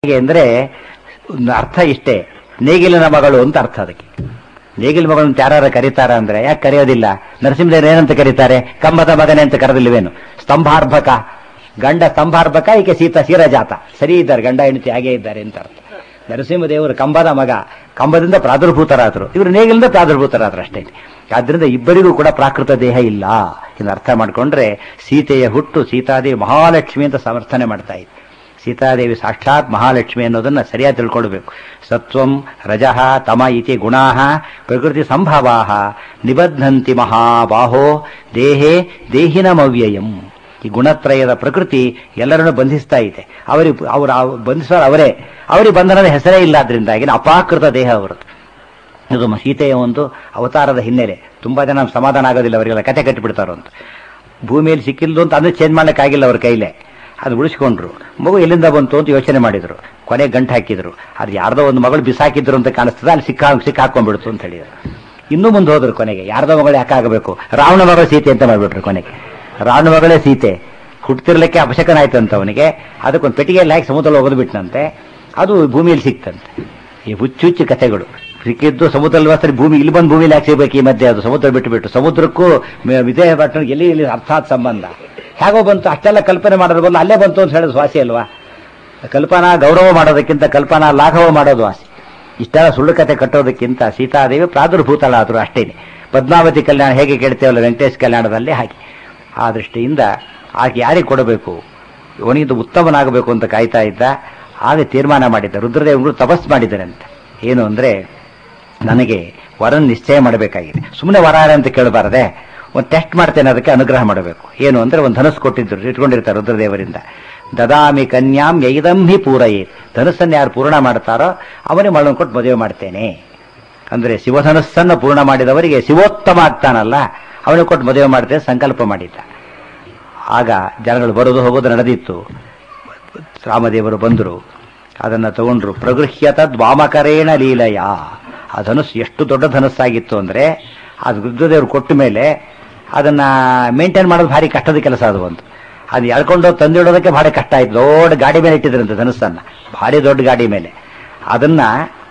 ಹೇಗೆ ಅಂದ್ರೆ ಒಂದು ಅರ್ಥ ಇಷ್ಟೇ ನೇಗಿಲಿನ ಮಗಳು ಅಂತ ಅರ್ಥ ಅದಕ್ಕೆ ನೇಗಿಲ ಮಗಳು ಅಂತ ಯಾರು ಕರೀತಾರ ಅಂದ್ರೆ ಯಾಕೆ ಕರೆಯೋದಿಲ್ಲ ನರಸಿಂಹದೇವರು ಏನಂತ ಕರೀತಾರೆ ಕಂಬದ ಮಗನೆ ಅಂತ ಕರೆದಿಲ್ವೇನು ಸ್ತಂಭಾರ್ಭಕ ಗಂಡ ಸ್ತಂಭಾರ್ಭಕ ಈಕೆ ಸೀತಾ ಶಿರಜಾತ ಸರಿ ಇದ್ದಾರೆ ಗಂಡ ಹೆಂಡತಿ ಹಾಗೆ ಇದ್ದಾರೆ ಅಂತ ಅರ್ಥ ನರಸಿಂಹದೇವರು ಕಂಬದ ಮಗ ಕಂಬದಿಂದ ಪ್ರಾದುರ್ಭೂತರಾದರು ಇವರು ನೇಗಿಲಿಂದ ಪ್ರಾದುರ್ಭೂತರಾದ್ರು ಅಷ್ಟೇ ಆದ್ರಿಂದ ಇಬ್ಬರಿಗೂ ಕೂಡ ಪ್ರಾಕೃತ ದೇಹ ಇಲ್ಲ ಎಂದು ಅರ್ಥ ಮಾಡ್ಕೊಂಡ್ರೆ ಸೀತೆಯ ಹುಟ್ಟು ಸೀತಾದೇವಿ ಮಹಾಲಕ್ಷ್ಮಿ ಅಂತ ಸಮರ್ಥನೆ ಮಾಡ್ತಾ ಇತ್ತು ಸೀತಾದೇವಿ ಸಾಕ್ಷಾತ್ ಮಹಾಲಕ್ಷ್ಮಿ ಅನ್ನೋದನ್ನ ಸರಿಯಾಗಿ ತಿಳ್ಕೊಳ್ಬೇಕು ಸತ್ವಂ ರಜಃ ತಮ ಇತಿ ಗುಣಾ ಪ್ರಕೃತಿ ಸಂಭವಾ ನಿಬದ್ಧಂತಿ ಮಹಾಬಾಹೋ ದೇಹೇ ದೇಹಿನಮವ್ಯಯಂ ಈ ಗುಣತ್ರಯದ ಪ್ರಕೃತಿ ಎಲ್ಲರನ್ನು ಬಂಧಿಸ್ತಾ ಇದೆ ಅವರಿಗೆ ಅವರು ಬಂಧಿಸೋರು ಅವರೇ ಅವರಿಗೆ ಬಂಧನದ ಹೆಸರೇ ಇಲ್ಲ ಅದರಿಂದಾಗಿ ಅಪಾಕೃತ ದೇಹ ಅವರದ್ದು ಇದು ಮ- ಸೀತೆಯ ಒಂದು ಅವತಾರದ ಹಿನ್ನೆಲೆ ತುಂಬಾ ಜನ ಸಮಾಧಾನ ಆಗೋದಿಲ್ಲ ಅವರಿಗೆಲ್ಲ ಕತೆ ಕಟ್ಟಿಬಿಡ್ತಾರೋ ಅಂತ ಭೂಮಿಯಲ್ಲಿ ಸಿಕ್ಕಿಲ್ದು ಅಂತ ಅಂದ್ರೆ ಚೇಂಜ್ ಮಾಡ್ಲಿಕ್ಕಾಗಿಲ್ಲ ಅವ್ರ ಕೈಲೇ ಅದು ಉಳಿಸ್ಕೊಂಡ್ರು ಮಗು ಎಲ್ಲಿಂದ ಬಂತು ಅಂತ ಯೋಚನೆ ಮಾಡಿದ್ರು ಕೊನೆ ಗಂಟು ಹಾಕಿದ್ರು ಅದು ಯಾರ್ದೋ ಒಂದು ಮಗಳು ಬಿಸಾಕಿದ್ರು ಅಂತ ಕಾಣಿಸ್ತದೆ ಅಲ್ಲಿ ಸಿಕ್ಕ ಸಿಕ್ಕಾಕೊಂಡ್ಬಿಡ್ತು ಅಂತ ಹೇಳಿದ್ರು ಇನ್ನೂ ಮುಂದೆ ಹೋದ್ರು ಕೊನೆಗೆ ಯಾರ್ದೋ ಮಗಳು ಯಾಕಾಗಬೇಕು ರಾವಣ ಮಗಳ ಸೀತೆ ಅಂತ ಮಾಡ್ಬಿಟ್ರು ಕೊನೆಗೆ ರಾವಣ ಮಗಳೇ ಸೀತೆ ಹುಟ್ಟತಿರ್ಲಿಕ್ಕೆ ಅವಶ್ಯಕನಾಯ್ತಂತ ಅವನಿಗೆ ಅದಕ್ಕೊಂದು ಪೆಟ್ಟಿಗೆಯಲ್ಲಿ ಹಾಕಿ ಸಮುದ್ರದಲ್ಲಿ ಒಗೆದು ಬಿಟ್ನಂತೆ ಅದು ಭೂಮಿಯಲ್ಲಿ ಸಿಕ್ತಂತೆ ಈ ಹುಚ್ಚು ಹುಚ್ಚು ಕಥೆಗಳು ಸಿಕ್ಕಿದ್ದು ಸಮುದ್ರದಲ್ಲಿ ವಾಸನೆ ಭೂಮಿ ಇಲ್ಲಿ ಬಂದು ಭೂಮಿಲಿ ಹಾಕಿ ಸಿಗ್ಬೇಕು ಈ ಮಧ್ಯೆ ಅದು ಸಮುದ್ರ ಬಿಟ್ಟು ಬಿಟ್ಟು ಸಮುದ್ರಕ್ಕೂ ಮ- ವಿಜಯ ಪಟ್ಟಣ ಎಲ್ಲಿ ಇಲ್ಲಿ ಅರ್ಥಾತ್ ಸಂಬಂಧ ಹೇಗೋ ಬಂತು ಅಷ್ಟೆಲ್ಲ ಕಲ್ಪನೆ ಮಾಡೋದು ಬಂದು ಅಲ್ಲೇ ಬಂತು ಅಂತ ಹೇಳೋದು ವಾಸಿ ಅಲ್ವಾ ಕಲ್ಪನಾ ಗೌರವ ಮಾಡೋದಕ್ಕಿಂತ ಕಲ್ಪನಾ ಲಾಘವ ಮಾಡೋದು ವಾಸಿ ಇಷ್ಟೆಲ್ಲ ಸುಳ್ಳು ಕತೆ ಕಟ್ಟೋದಕ್ಕಿಂತ ಸೀತಾದೇವಿ ಪ್ರಾದುರ್ಭೂತಳಾದ್ರು ಅಷ್ಟೇನೆ ಪದ್ಮಾವತಿ ಕಲ್ಯಾಣ ಹೇಗೆ ಕೇಳ್ತೇವಲ್ಲ ವೆಂಕಟೇಶ್ ಕಲ್ಯಾಣದಲ್ಲಿ ಹಾಗೆ ಆ ದೃಷ್ಟಿಯಿಂದ ಆಕೆ ಯಾರಿಗೆ ಕೊಡಬೇಕು ಅವನಿಗಿಂತ ಉತ್ತಮನಾಗಬೇಕು ಅಂತ ಕಾಯ್ತಾ ಇದ್ದ ಆಗ ತೀರ್ಮಾನ ಮಾಡಿದ್ದ ರುದ್ರದೇವರು ತಪಸ್ ಮಾಡಿದ್ದರಂತೆ ಏನು ಅಂದ್ರೆ ನನಗೆ ವರನ್ ನಿಶ್ಚಯ ಮಾಡಬೇಕಾಗಿದೆ ಸುಮ್ಮನೆ ವರ ಅಂತ ಕೇಳಬಾರದೆ ಒಂದು ಟೆಸ್ಟ್ ಮಾಡ್ತೇನೆ ಅದಕ್ಕೆ ಅನುಗ್ರಹ ಮಾಡಬೇಕು ಏನು ಅಂದ್ರೆ ಒಂದು ಧನಸ್ಸು ಕೊಟ್ಟಿದ್ರು ಇಟ್ಕೊಂಡಿರ್ತಾರೆ ರುದ್ರದೇವರಿಂದ ದದಾಮಿ ಕನ್ಯಾಂ ಯೈದಂ ಹಿ ಪೂರಯೇ ಧನಸ್ಸನ್ನು ಯಾರು ಪೂರ್ಣ ಮಾಡ್ತಾರೋ ಅವನೇ ಮಳನ್ ಕೊಟ್ಟು ಮದುವೆ ಮಾಡ್ತೇನೆ ಅಂದ್ರೆ ಶಿವಧನಸ್ಸನ್ನು ಪೂರ್ಣ ಮಾಡಿದವರಿಗೆ ಶಿವೋತ್ತಮ ಆಗ್ತಾನಲ್ಲ ಅವನಿಗೆ ಕೊಟ್ಟು ಮದುವೆ ಮಾಡ್ತೇನೆ ಸಂಕಲ್ಪ ಮಾಡಿದ್ದ ಆಗ ಜನಗಳು ಬರೋದು ಹೋಗೋದು ನಡೆದಿತ್ತು ರಾಮದೇವರು ಬಂದರು ಅದನ್ನ ತಗೊಂಡ್ರು ಪ್ರಗೃಹ್ಯತ ದ್ವಾಮಕರೇಣ ಲೀಲಯ ಆ ಧನುಸ್ಸು ಎಷ್ಟು ದೊಡ್ಡ ಧನಸ್ಸಾಗಿತ್ತು ಅಂದ್ರೆ ಅದು ರುದ್ರದೇವರು ಕೊಟ್ಟ ಮೇಲೆ ಅದನ್ನ ಮೇಂಟೈನ್ ಮಾಡೋದು ಭಾರಿ ಕಷ್ಟದ ಕೆಲಸ ಅದು ಒಂದು ಅದು ಎಳ್ಕೊಂಡು ತಂದಿಡೋದಕ್ಕೆ ಭಾರಿ ಕಷ್ಟ ಆಯ್ತು ದೊಡ್ಡ ಗಾಡಿ ಮೇಲೆ ಇಟ್ಟಿದ್ರಂತೆ ಧನುಸ್ಸನ್ನ ಭಾರಿ ದೊಡ್ಡ ಗಾಡಿ ಮೇಲೆ ಅದನ್ನ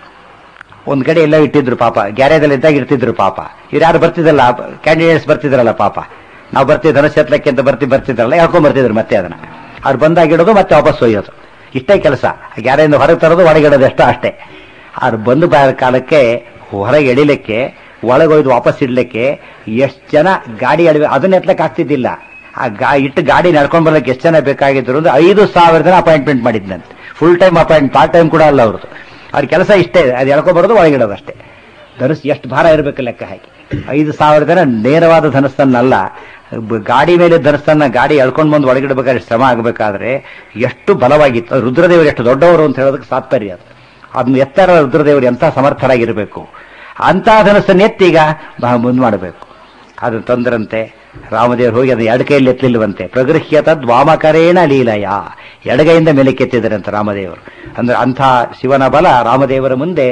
ಒಂದ್ ಕಡೆ ಎಲ್ಲ ಇಟ್ಟಿದ್ರು ಪಾಪ ಗ್ಯಾರೇಜಲ್ಲಿ ಇದ್ದಾಗ ಇರ್ತಿದ್ರು ಪಾಪ ಇವ್ರು ಯಾರು ಬರ್ತಿದ್ದಲ್ಲ ಕ್ಯಾಂಡಿಡೇಟ್ಸ್ ಬರ್ತಿದ್ರಲ್ಲ ಪಾಪ ನಾವು ಬರ್ತೀವಿ ಧನುಷ್ ಎತ್ತಲಕ್ಕೆ ಅಂತ ಬರ್ತಿ ಬರ್ತಿದ್ರಲ್ಲ ಹೇಳ್ಕೊಂಡ್ ಬರ್ತಿದ್ರು ಮತ್ತೆ ಅದನ್ನ ಅವ್ರು ಬಂದಾಗ ಇಡೋದು ಮತ್ತೆ ವಾಪಸ್ ಒಯ್ಯೋದು ಇಷ್ಟೇ ಕೆಲಸ ಗ್ಯಾರೇಜಿಂದ ಹೊರಗೆ ತರೋದು ಒಳಗೆ ಇಡೋದು ಎಷ್ಟೋ ಅಷ್ಟೇ ಅವ್ರು ಬಂದು ಬಾ ಕಾಲಕ್ಕೆ ಹೊರಗೆ ಎಳಿಲಿಕ್ಕೆ ಒಳಗೊಯ್ದು ವಾಪಸ್ ಇಡ್ಲಿಕ್ಕೆ ಎಷ್ಟು ಜನ ಗಾಡಿ ಎಳವೆ ಅದನ್ನ ಎತ್ತಲಕ್ಕೆ ಆಗ್ತಿದ್ದಿಲ್ಲ ಆ ಗಾ ಇಟ್ಟು ಗಾಡಿ ನಡ್ಕೊಂಡ್ ಬರ್ಲಿಕ್ಕೆ ಎಷ್ಟು ಜನ ಬೇಕಾಗಿದ್ರು ಅಂದ್ರೆ ಐದು ಸಾವಿರ ಜನ ಅಪಾಯಿಂಟ್ಮೆಂಟ್ ಮಾಡಿದ್ನಂತೆ full time appoint part time ಕೂಡ ಅಲ್ಲ ಅವ್ರದ್ದು ಅವ್ರ ಕೆಲಸ ಇಷ್ಟೇ ಅದು ಎಳ್ಕೊಂಡ್ ಬರೋದು ಒಳಗಿಡೋದು ಅಷ್ಟೇ ಧನುಸ್ ಎಷ್ಟು ಭಾರ ಇರಬೇಕು ಲೆಕ್ಕ ಹಾಕಿ ಐದು ಸಾವಿರ ಜನ ನೇರವಾದ ಧನಸ್ಸನ್ನಲ್ಲ ಬ- ಗಾಡಿ ಮೇಲೆ ಧನಸ್ಸನ್ನ ಗಾಡಿ ಎಳ್ಕೊಂಡು ಬಂದು ಒಳಗಿಡಬೇಕಾದ್ರೆ ಶ್ರಮ ಆಗಬೇಕಾದ್ರೆ ಎಷ್ಟು ಬಲವಾಗಿತ್ತು ಅದು ರುದ್ರದೇವರು ಎಷ್ಟು ದೊಡ್ಡವರು ಅಂತ ಹೇಳೋದಕ್ಕೆ ತಾತ್ಪರ್ಯ ಅದು ಅದನ್ನ ಎತ್ತರ ರುದ್ರದೇವರು ಎಂಥ ಸಮರ್ಥರಾಗಿರಬೇಕು ಅಂತ ಧನಸ್ಸನ್ನು ಎತ್ತೀಗ ಮುಂದೆ ಮಾಡಬೇಕು ಅದನ್ನು ತಂದ್ರಂತೆ ರಾಮದೇವರು ಹೋಗಿ ಅದನ್ನ ಎಡ ಕೈಯಲ್ಲಿ ಎತ್ತಲಿಲ್ವಂತೆ ಪ್ರಗೃಹ್ಯತ ದ್ವಾಮಕರೇಣ ಲೀಲಯ ಎಡಗೈಯಿಂದ ಮೇಲಕ್ಕೆತ್ತಿದರಂತೆ ರಾಮದೇವರು ಅಂದ್ರೆ ಅಂಥ ಶಿವನ ಬಲ ರಾಮದೇವರ ಮುಂದೆ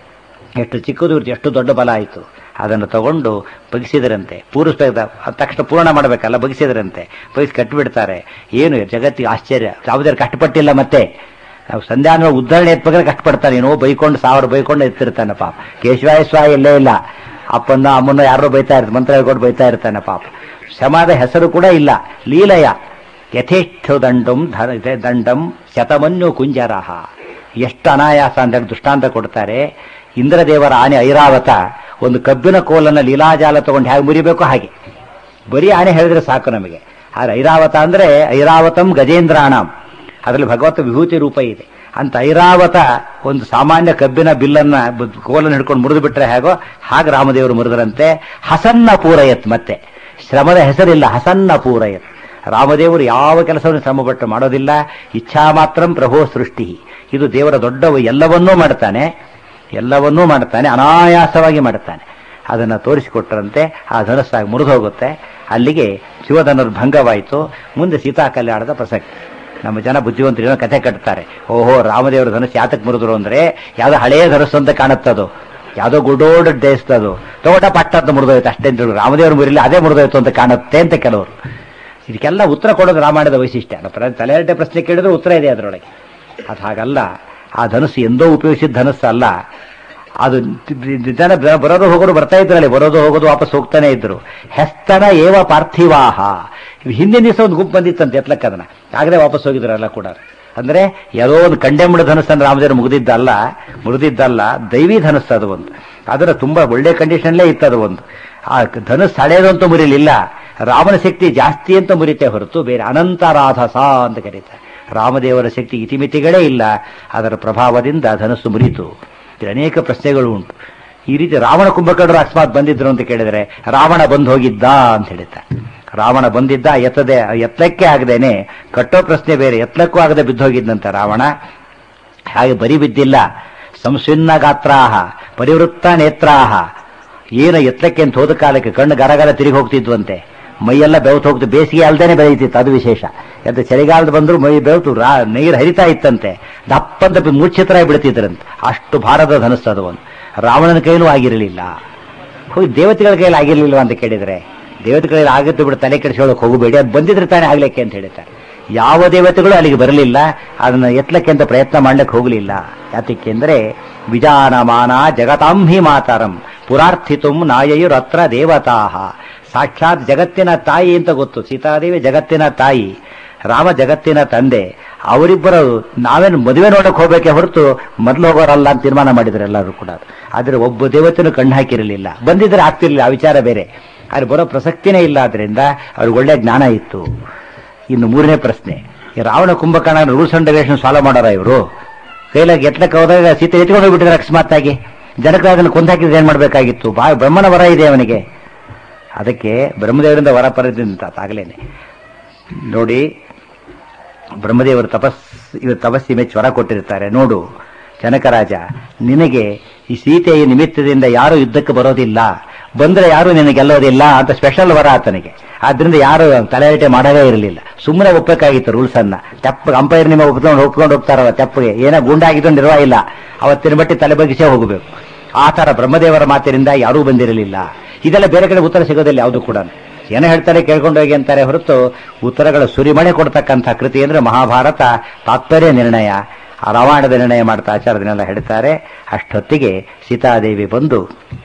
ಎಷ್ಟು ಚಿಕ್ಕದು ಇರುತ್ತೆ ಎಷ್ಟು ದೊಡ್ಡ ಬಲ ಆಯಿತು ಅದನ್ನು ತಗೊಂಡು ಬಗಿಸಿದರಂತೆ ಪೂರಿಸ್ಬೇಕು ಅದ್ ತಕ್ಷಣ ಪೂರ್ಣ ಮಾಡಬೇಕಲ್ಲ ಬಗಿಸಿದರಂತೆ ಬಗಿಸಿ ಕಟ್ಟಿಬಿಡ್ತಾರೆ ಏನು ಜಗತ್ತಿಗೆ ಆಶ್ಚರ್ಯ ರಾಮದೇವರು ಕಷ್ಟಪಟ್ಟಿಲ್ಲ ಮತ್ತೆ ನಾವು ಸಂಧ್ಯಾನ ಉದ್ಧರಣೆ ಎತ್ಬೇಕಾದ್ರೆ ಕಷ್ಟಪಡ್ತಾನೆ ಏನೋ ಬೈಕೊಂಡು ಸಾವಿರ ಬೈಕೊಂಡು ಎತ್ತಿರ್ತಾನೆ ಪಾಪ ಕೇಶವಾಯ ಸ್ವಾಯ ಇಲ್ಲೇ ಇಲ್ಲ ಅಪ್ಪನ್ನ ಅಮ್ಮನ್ನ ಯಾರೋ ಬೈತಾ ಇರ್ತಾರೆ ಮಂತ್ರ ಹೇಳ್ಕೊಂಡು ಬೈತಾ ಇರ್ತಾನೆ ಪಾಪ ಶ್ರಮದ ಹೆಸರು ಕೂಡ ಇಲ್ಲ ಲೀಲಯ ಯಥೇಚ್ಛ ದಂಡಂ ಧನ ಇದೆ ದಂಡಂ ಶತಮನ್ಯು ಕುಂಜರಹ ಎಷ್ಟು ಅನಾಯಾಸ ಅಂತ ಹೇಳಿ ದೃಷ್ಟಾಂತ ಕೊಡ್ತಾರೆ ಇಂದ್ರದೇವರ ಆನೆ ಐರಾವತ ಒಂದು ಕಬ್ಬಿನ ಕೋಲನ್ನ ಲೀಲಾಜಾಲ ತಗೊಂಡು ಹೇಗೆ ಮುರಿಬೇಕು ಹಾಗೆ ಬರೀ ಆನೆ ಹೇಳಿದ್ರೆ ಸಾಕು ನಮಗೆ ಆದ್ರೆ ಐರಾವತ ಅಂದ್ರೆ ಐರಾವತಂ ಗಜೇಂದ್ರಾಣಂ ಅದರಲ್ಲಿ ಭಗವತ್ ವಿಭೂತಿ ರೂಪ ಇದೆ ಅಂತ ಐರಾವತ ಒಂದು ಸಾಮಾನ್ಯ ಕಬ್ಬಿನ ಬಿಲ್ಲನ್ನ ಬ- ಕೋಲನ್ನು ಹಿಡ್ಕೊಂಡು ಮುರಿದು ಬಿಟ್ರೆ ಹೇಗೋ ಹಾಗೆ ರಾಮದೇವರು ಮುರಿದರಂತೆ ಹಸನ್ನ ಪೂರಯತ್ ಮತ್ತೆ ಶ್ರಮದ ಹೆಸರಿಲ್ಲ ಹಸನ್ನ ಪೂರಯತ್ ರಾಮದೇವರು ಯಾವ ಕೆಲಸವನ್ನು ಶ್ರಮಪಟ್ಟು ಮಾಡೋದಿಲ್ಲ ಇಚ್ಛಾ ಮಾತ್ರಂ ಪ್ರಭೋ ಸೃಷ್ಟಿ ಇದು ದೇವರ ದೊಡ್ಡ ಎಲ್ಲವನ್ನೂ ಮಾಡ್ತಾನೆ ಎಲ್ಲವನ್ನೂ ಮಾಡ್ತಾನೆ ಅನಾಯಾಸವಾಗಿ ಮಾಡ್ತಾನೆ ಅದನ್ನ ತೋರಿಸಿಕೊಟ್ಟರಂತೆ ಆ ಧನಸ್ಸಾಗಿ ಮುರಿದು ಹೋಗುತ್ತೆ ಅಲ್ಲಿಗೆ ಶಿವಧನರ್ ಭಂಗವಾಯಿತು ಮುಂದೆ ಸೀತಾ ಕಲ್ಯಾಣದ ಪ್ರಸಕ್ತಿ ನಮ್ಮ ಜನ ಬುದ್ಧಿವಂತರು ಏನೋ ಕಥೆ ಕಟ್ತಾರೆ ಓಹೋ ರಾಮದೇವರ ಧನಸ್ಸು ಯಾತಕ್ಕೆ ಮುರಿದ್ರು ಅಂದ್ರೆ ಯಾವ್ದೋ ಹಳೆಯ ಧನಸ್ಸು ಅಂತ ಕಾಣುತ್ತದು ಯಾವ್ದೋ ಗುಡೋಡ್ ದೇಶದದು ತೋಟ ಪಟ್ಟದ್ದು ಮುರಿದೋಯ್ತು ಅಷ್ಟೇ ಅಂತ ಹೇಳಿ ರಾಮದೇವ್ರ ಮುರಿಲಿ ಅದೇ ಮುರಿದೋಯ್ತು ಅಂತ ಕಾಣುತ್ತೆ ಅಂತ ಕೆಲವರು ಇದಕ್ಕೆಲ್ಲ ಉತ್ತರ ಕೊಡೋದು ರಾಮಾಯಣದ ವೈಶಿಷ್ಟ್ಯ ನಾವು ಪ್ರ- ತಲೆಹರಟೆ ಪ್ರಶ್ನೆ ಕೇಳಿದ್ರೆ ಉತ್ತರ ಇದೆ ಅದರೊಳಗೆ ಅದು ಹಾಗಲ್ಲ ಆ ಧನುಸ್ಸು ಎಂದೋ ಉಪಯೋಗಿಸಿದ ಧನುಸ್ಸು ಅಲ್ಲ ಅದು ಜನ ಬರೋದು ಹೋಗೋರು ಬರ್ತಾ ಇದ್ರಲ್ಲಿ ಬರೋದು ಹೋಗೋದು ವಾಪಸ್ ಹೋಗ್ತಾನೆ ಇದ್ರು ಹೆಸ್ತನ ಏವ ಪಾರ್ಥಿವಾಹ ಹಿಂದಿನ ದಿವಸ ಒಂದು ಗುಂಪು ಬಂದಿತ್ತಂತೆ ಎತ್ಲಕ್ಕ ಅದನ್ನ ಆಗಲೇ ವಾಪಸ್ ಹೋಗಿದ್ರಲ್ಲ ಕೂಡ ಅಂದ್ರೆ ಯಾವುದೋ ಒಂದು ಕಂಡೆಂಬಳ ಧನುಸ್ಸನ್ನು ರಾಮದೇವರು ಮುಗಿದಿದ್ದಲ್ಲ ಮುರಿದಿದ್ದಲ್ಲ ದೈವಿ ಧನುಸ್ಸು ಅದು ಒಂದು ಅದರ ತುಂಬಾ ಒಳ್ಳೆ ಕಂಡೀಷನ್ಲೇ ಇತ್ತು ಅದು ಒಂದು ಆ ಧನುಸ್ಸು ಹಳೆಯದು ಅಂತ ಮುರಿಲಿಲ್ಲ ರಾಮನ ಶಕ್ತಿ ಜಾಸ್ತಿ ಅಂತ ಮುರಿತೆ ಹೊರತು ಬೇರೆ ಅನಂತರಾಧಸ ಅಂತ ಕರೀತಾರೆ ರಾಮದೇವರ ಶಕ್ತಿ ಇತಿಮಿತಿಗಳೇ ಇಲ್ಲ ಅದರ ಪ್ರಭಾವದಿಂದ ಧನಸ್ಸು ಮುರಿತು ಇಲ್ಲಿ ಅನೇಕ ಪ್ರಶ್ನೆಗಳು ಉಂಟು ಈ ರೀತಿ ರಾವಣ ಕುಂಭಕರ್ಣರು ಅಕಸ್ಮಾತ್ ಬಂದಿದ್ರು ಅಂತ ಕೇಳಿದರೆ ರಾವಣ ಬಂದು ಹೋಗಿದ್ದ ಅಂತ ಹೇಳಿದ್ದ ರಾವಣ ಬಂದಿದ್ದ ಎತ್ತದೆ ಎತ್ತಲಕ್ಕೆ ಆಗದೇನೆ ಕಟ್ಟೋ ಪ್ರಶ್ನೆ ಬೇರೆ ಎತ್ತಲಕ್ಕೂ ಆಗದೆ ಬಿದ್ದೋಗಿದ್ದಂತೆ ರಾವಣ ಹಾಗೆ ಬರಿ ಬಿದ್ದಿಲ್ಲ ಸಂಸ್ವಿನ್ನ ಗಾತ್ರಾಹ ಪರಿವೃತ್ತ ನೇತ್ರಾಹ ಏನು ಎತ್ತಕ್ಕೆ ಅಂತ ಹೋದ ಕಾಲಕ್ಕೆ ಕಣ್ಣು ಗರಗರ ತಿರುಗಿ ಹೋಗ್ತಿದ್ವಂತೆ ಮೈಯೆಲ್ಲ ಬೆವತು ಹೋಗ್ತು ಬೇಸಿಗೆ ಅಲ್ದೇನೆ ಬೆಳೆಯುತ್ತಿತ್ತು ಅದು ವಿಶೇಷ ಯಾಕೆ ಚಳಿಗಾಲದ ಬಂದ್ರು ಮೈ ಬೆವತು ರಾ ನೀರು ಹರಿತಾ ಇತ್ತಂತೆ ದಪ್ಪಂತ ಮೂರ್ಛಿತರಾಗಿ ಬಿಡ್ತಿದ್ರಂತೆ ಅಷ್ಟು ಭಾರದ ಧನಸ್ಸು ಅದು ಒಂದು ರಾವಣನ ಕೈಲೂ ಆಗಿರಲಿಲ್ಲ ಹೋಗಿ ದೇವತೆಗಳ ಕೈಯಲ್ಲಿ ಆಗಿರ್ಲಿಲ್ವಾ ಅಂತ ಕೇಳಿದ್ರೆ ದೇವತೆ ಕೈಯಲ್ಲಿ ಆಗುತ್ತೆ ಬಿಡು ತಲೆ ಕೆಡಿಸ್ಕೊಳ್ಳೋಕೆ ಹೋಗಬೇಡಿ ಅದು ಬಂದಿದ್ರೆ ತಾನೇ ಆಗ್ಲಿಕ್ಕೆ ಅಂತ ಹೇಳ್ತಾರೆ ಯಾವ ದೇವತೆಗಳು ಅಲ್ಲಿಗೆ ಬರಲಿಲ್ಲ ಅದನ್ನ ಎತ್ತಲಕ್ಕೆ ಅಂತ ಪ್ರಯತ್ನ ಮಾಡ್ಲಿಕ್ಕೆ ಹೋಗಲಿಲ್ಲ ಯಾತಕ್ಕೆ ಅಂದ್ರೆ ವಿಜಾನಮಾನ ಜಗತಾಂ ಹಿ ಮಾತರಂ ಪುರಾರ್ಥಿತುಂ ನಾಯಯುರತ್ರ ದೇವತಾಹ ಸಾಕ್ಷಾತ್ ಜಗತ್ತಿನ ತಾಯಿ ಅಂತ ಗೊತ್ತು ಸೀತಾದೇವಿ ಜಗತ್ತಿನ ತಾಯಿ ರಾಮ ಜಗತ್ತಿನ ತಂದೆ ಅವರಿಬ್ಬರು ನಾವೇನು ಮದುವೆ ನೋಡಕ್ ಹೋಗ್ಬೇಕೆ ಹೊರತು ಮೊದಲು ಹೋಗೋರಲ್ಲ ಅಂತ ತೀರ್ಮಾನ ಮಾಡಿದ್ರು ಎಲ್ಲರೂ ಕೂಡ ಆದ್ರೆ ಒಬ್ಬ ದೇವತೆನೂ ಕಣ್ಣು ಹಾಕಿರಲಿಲ್ಲ ಬಂದಿದ್ರೆ ಆಗ್ತಿರ್ಲಿಲ್ಲ ಆ ವಿಚಾರ ಬೇರೆ ಆದ್ರೆ ಬರೋ ಪ್ರಸಕ್ತಿನೇ ಇಲ್ಲ ಆದ್ರಿಂದ ಅವ್ರಿಗೆ ಒಳ್ಳೆ ಜ್ಞಾನ ಇತ್ತು ಇನ್ನು ಮೂರನೇ ಪ್ರಶ್ನೆ ಈ Ravana Kumbhakarna rules and regulation follow ಮಾಡಾರ ಇವರು ಕೈಲಾಗಿ ಎತ್ಲಕ್ಕೆ ಹೋದಾಗ ಸೀತೆ ಎತ್ಕೊಂಡು ಹೋಗ್ಬಿಟ್ಟಿದ್ರೆ ಅಕಸ್ಮಾತ್ ಆಗಿ ಜನಕ್ಕೆ ಅದನ್ನು ಕೊಂದಾಕಿದ್ರೆ ಏನ್ ಮಾಡ್ಬೇಕಾಗಿತ್ತು ಬಾ ಬ್ರಹ್ಮನ ವರ ಇದೆ ಅವನಿಗೆ ಅದಕ್ಕೆ ಬ್ರಹ್ಮದೇವರಿಂದ ವರ ಪಡೆದಂತ ಆಗಲೇನೆ ನೋಡಿ ಬ್ರಹ್ಮದೇವರು ತಪಸ್ ಇವರು ತಪಸ್ಸಿಮೆ ಜ್ವರ ಕೊಟ್ಟಿರ್ತಾರೆ ನೋಡು ಜನಕರಾಜ ನಿನಗೆ ಈ ಸೀತೆಯ ನಿಮಿತ್ತದಿಂದ ಯಾರು ಯುದ್ಧಕ್ಕೆ ಬರೋದಿಲ್ಲ ಬಂದ್ರೆ ಯಾರು ನಿನಗೆ ಗೆಲ್ಲೋದಿಲ್ಲ ಅಂತ ಸ್ಪೆಷಲ್ ವರ ಆತನಿಗೆ ಆದ್ರಿಂದ ಯಾರು ತಲೆಹರಟೆ ಮಾಡದೇ ಇರಲಿಲ್ಲ ಸುಮ್ಮನೆ ಒಪ್ಪಬೇಕಾಗಿತ್ತು ರೂಲ್ಸ್ ಅನ್ನ ತೆಪ್ಪ ಅಂಪೈರ್ ನಿಮ್ಮ ಒಪ್ಕೊಂಡು ಒಪ್ಕೊಂಡು ಹೋಗ್ತಾರಲ್ಲ ತೆಪ್ಪಗೆ ಏನೋ ಗುಂಡಾಗಿದ್ದು ನಿರ್ವ ಇಲ್ಲ ಅವತ್ತಿನ ಬಟ್ಟಿ ತಲೆ ಬಗ್ಗಿಸೇ ಹೋಗಬೇಕು ಆ ತರ ಬ್ರಹ್ಮದೇವರ ಮಾತಿನಿಂದ ಯಾರೂ ಬಂದಿರಲಿಲ್ಲ ಇದೆಲ್ಲ ಬೇರೆ ಕಡೆ ಉತ್ತರ ಸಿಗೋದಿಲ್ಲ ಯಾವುದು ಕೂಡ ಏನೋ ಹೇಳ್ತಾರೆ ಕೇಳ್ಕೊಂಡು ಹೋಗಿ ಅಂತಾರೆ ಹೊರತು ಉತ್ತರಗಳ ಸುರಿಮಳೆ ಕೊಡ್ತಕ್ಕಂಥ ಕೃತಿ ಅಂದ್ರೆ ಮಹಾಭಾರತ ತಾತ್ಪರ್ಯ ನಿರ್ಣಯ ಆ ರಾಮಾಯಣದ ನಿರ್ಣಯ ಮಾಡ್ತಾ ಆಚಾರದನ್ನೆಲ್ಲ ಹೇಳ್ತಾರೆ ಅಷ್ಟೊತ್ತಿಗೆ ಸೀತಾದೇವಿ ಬಂದು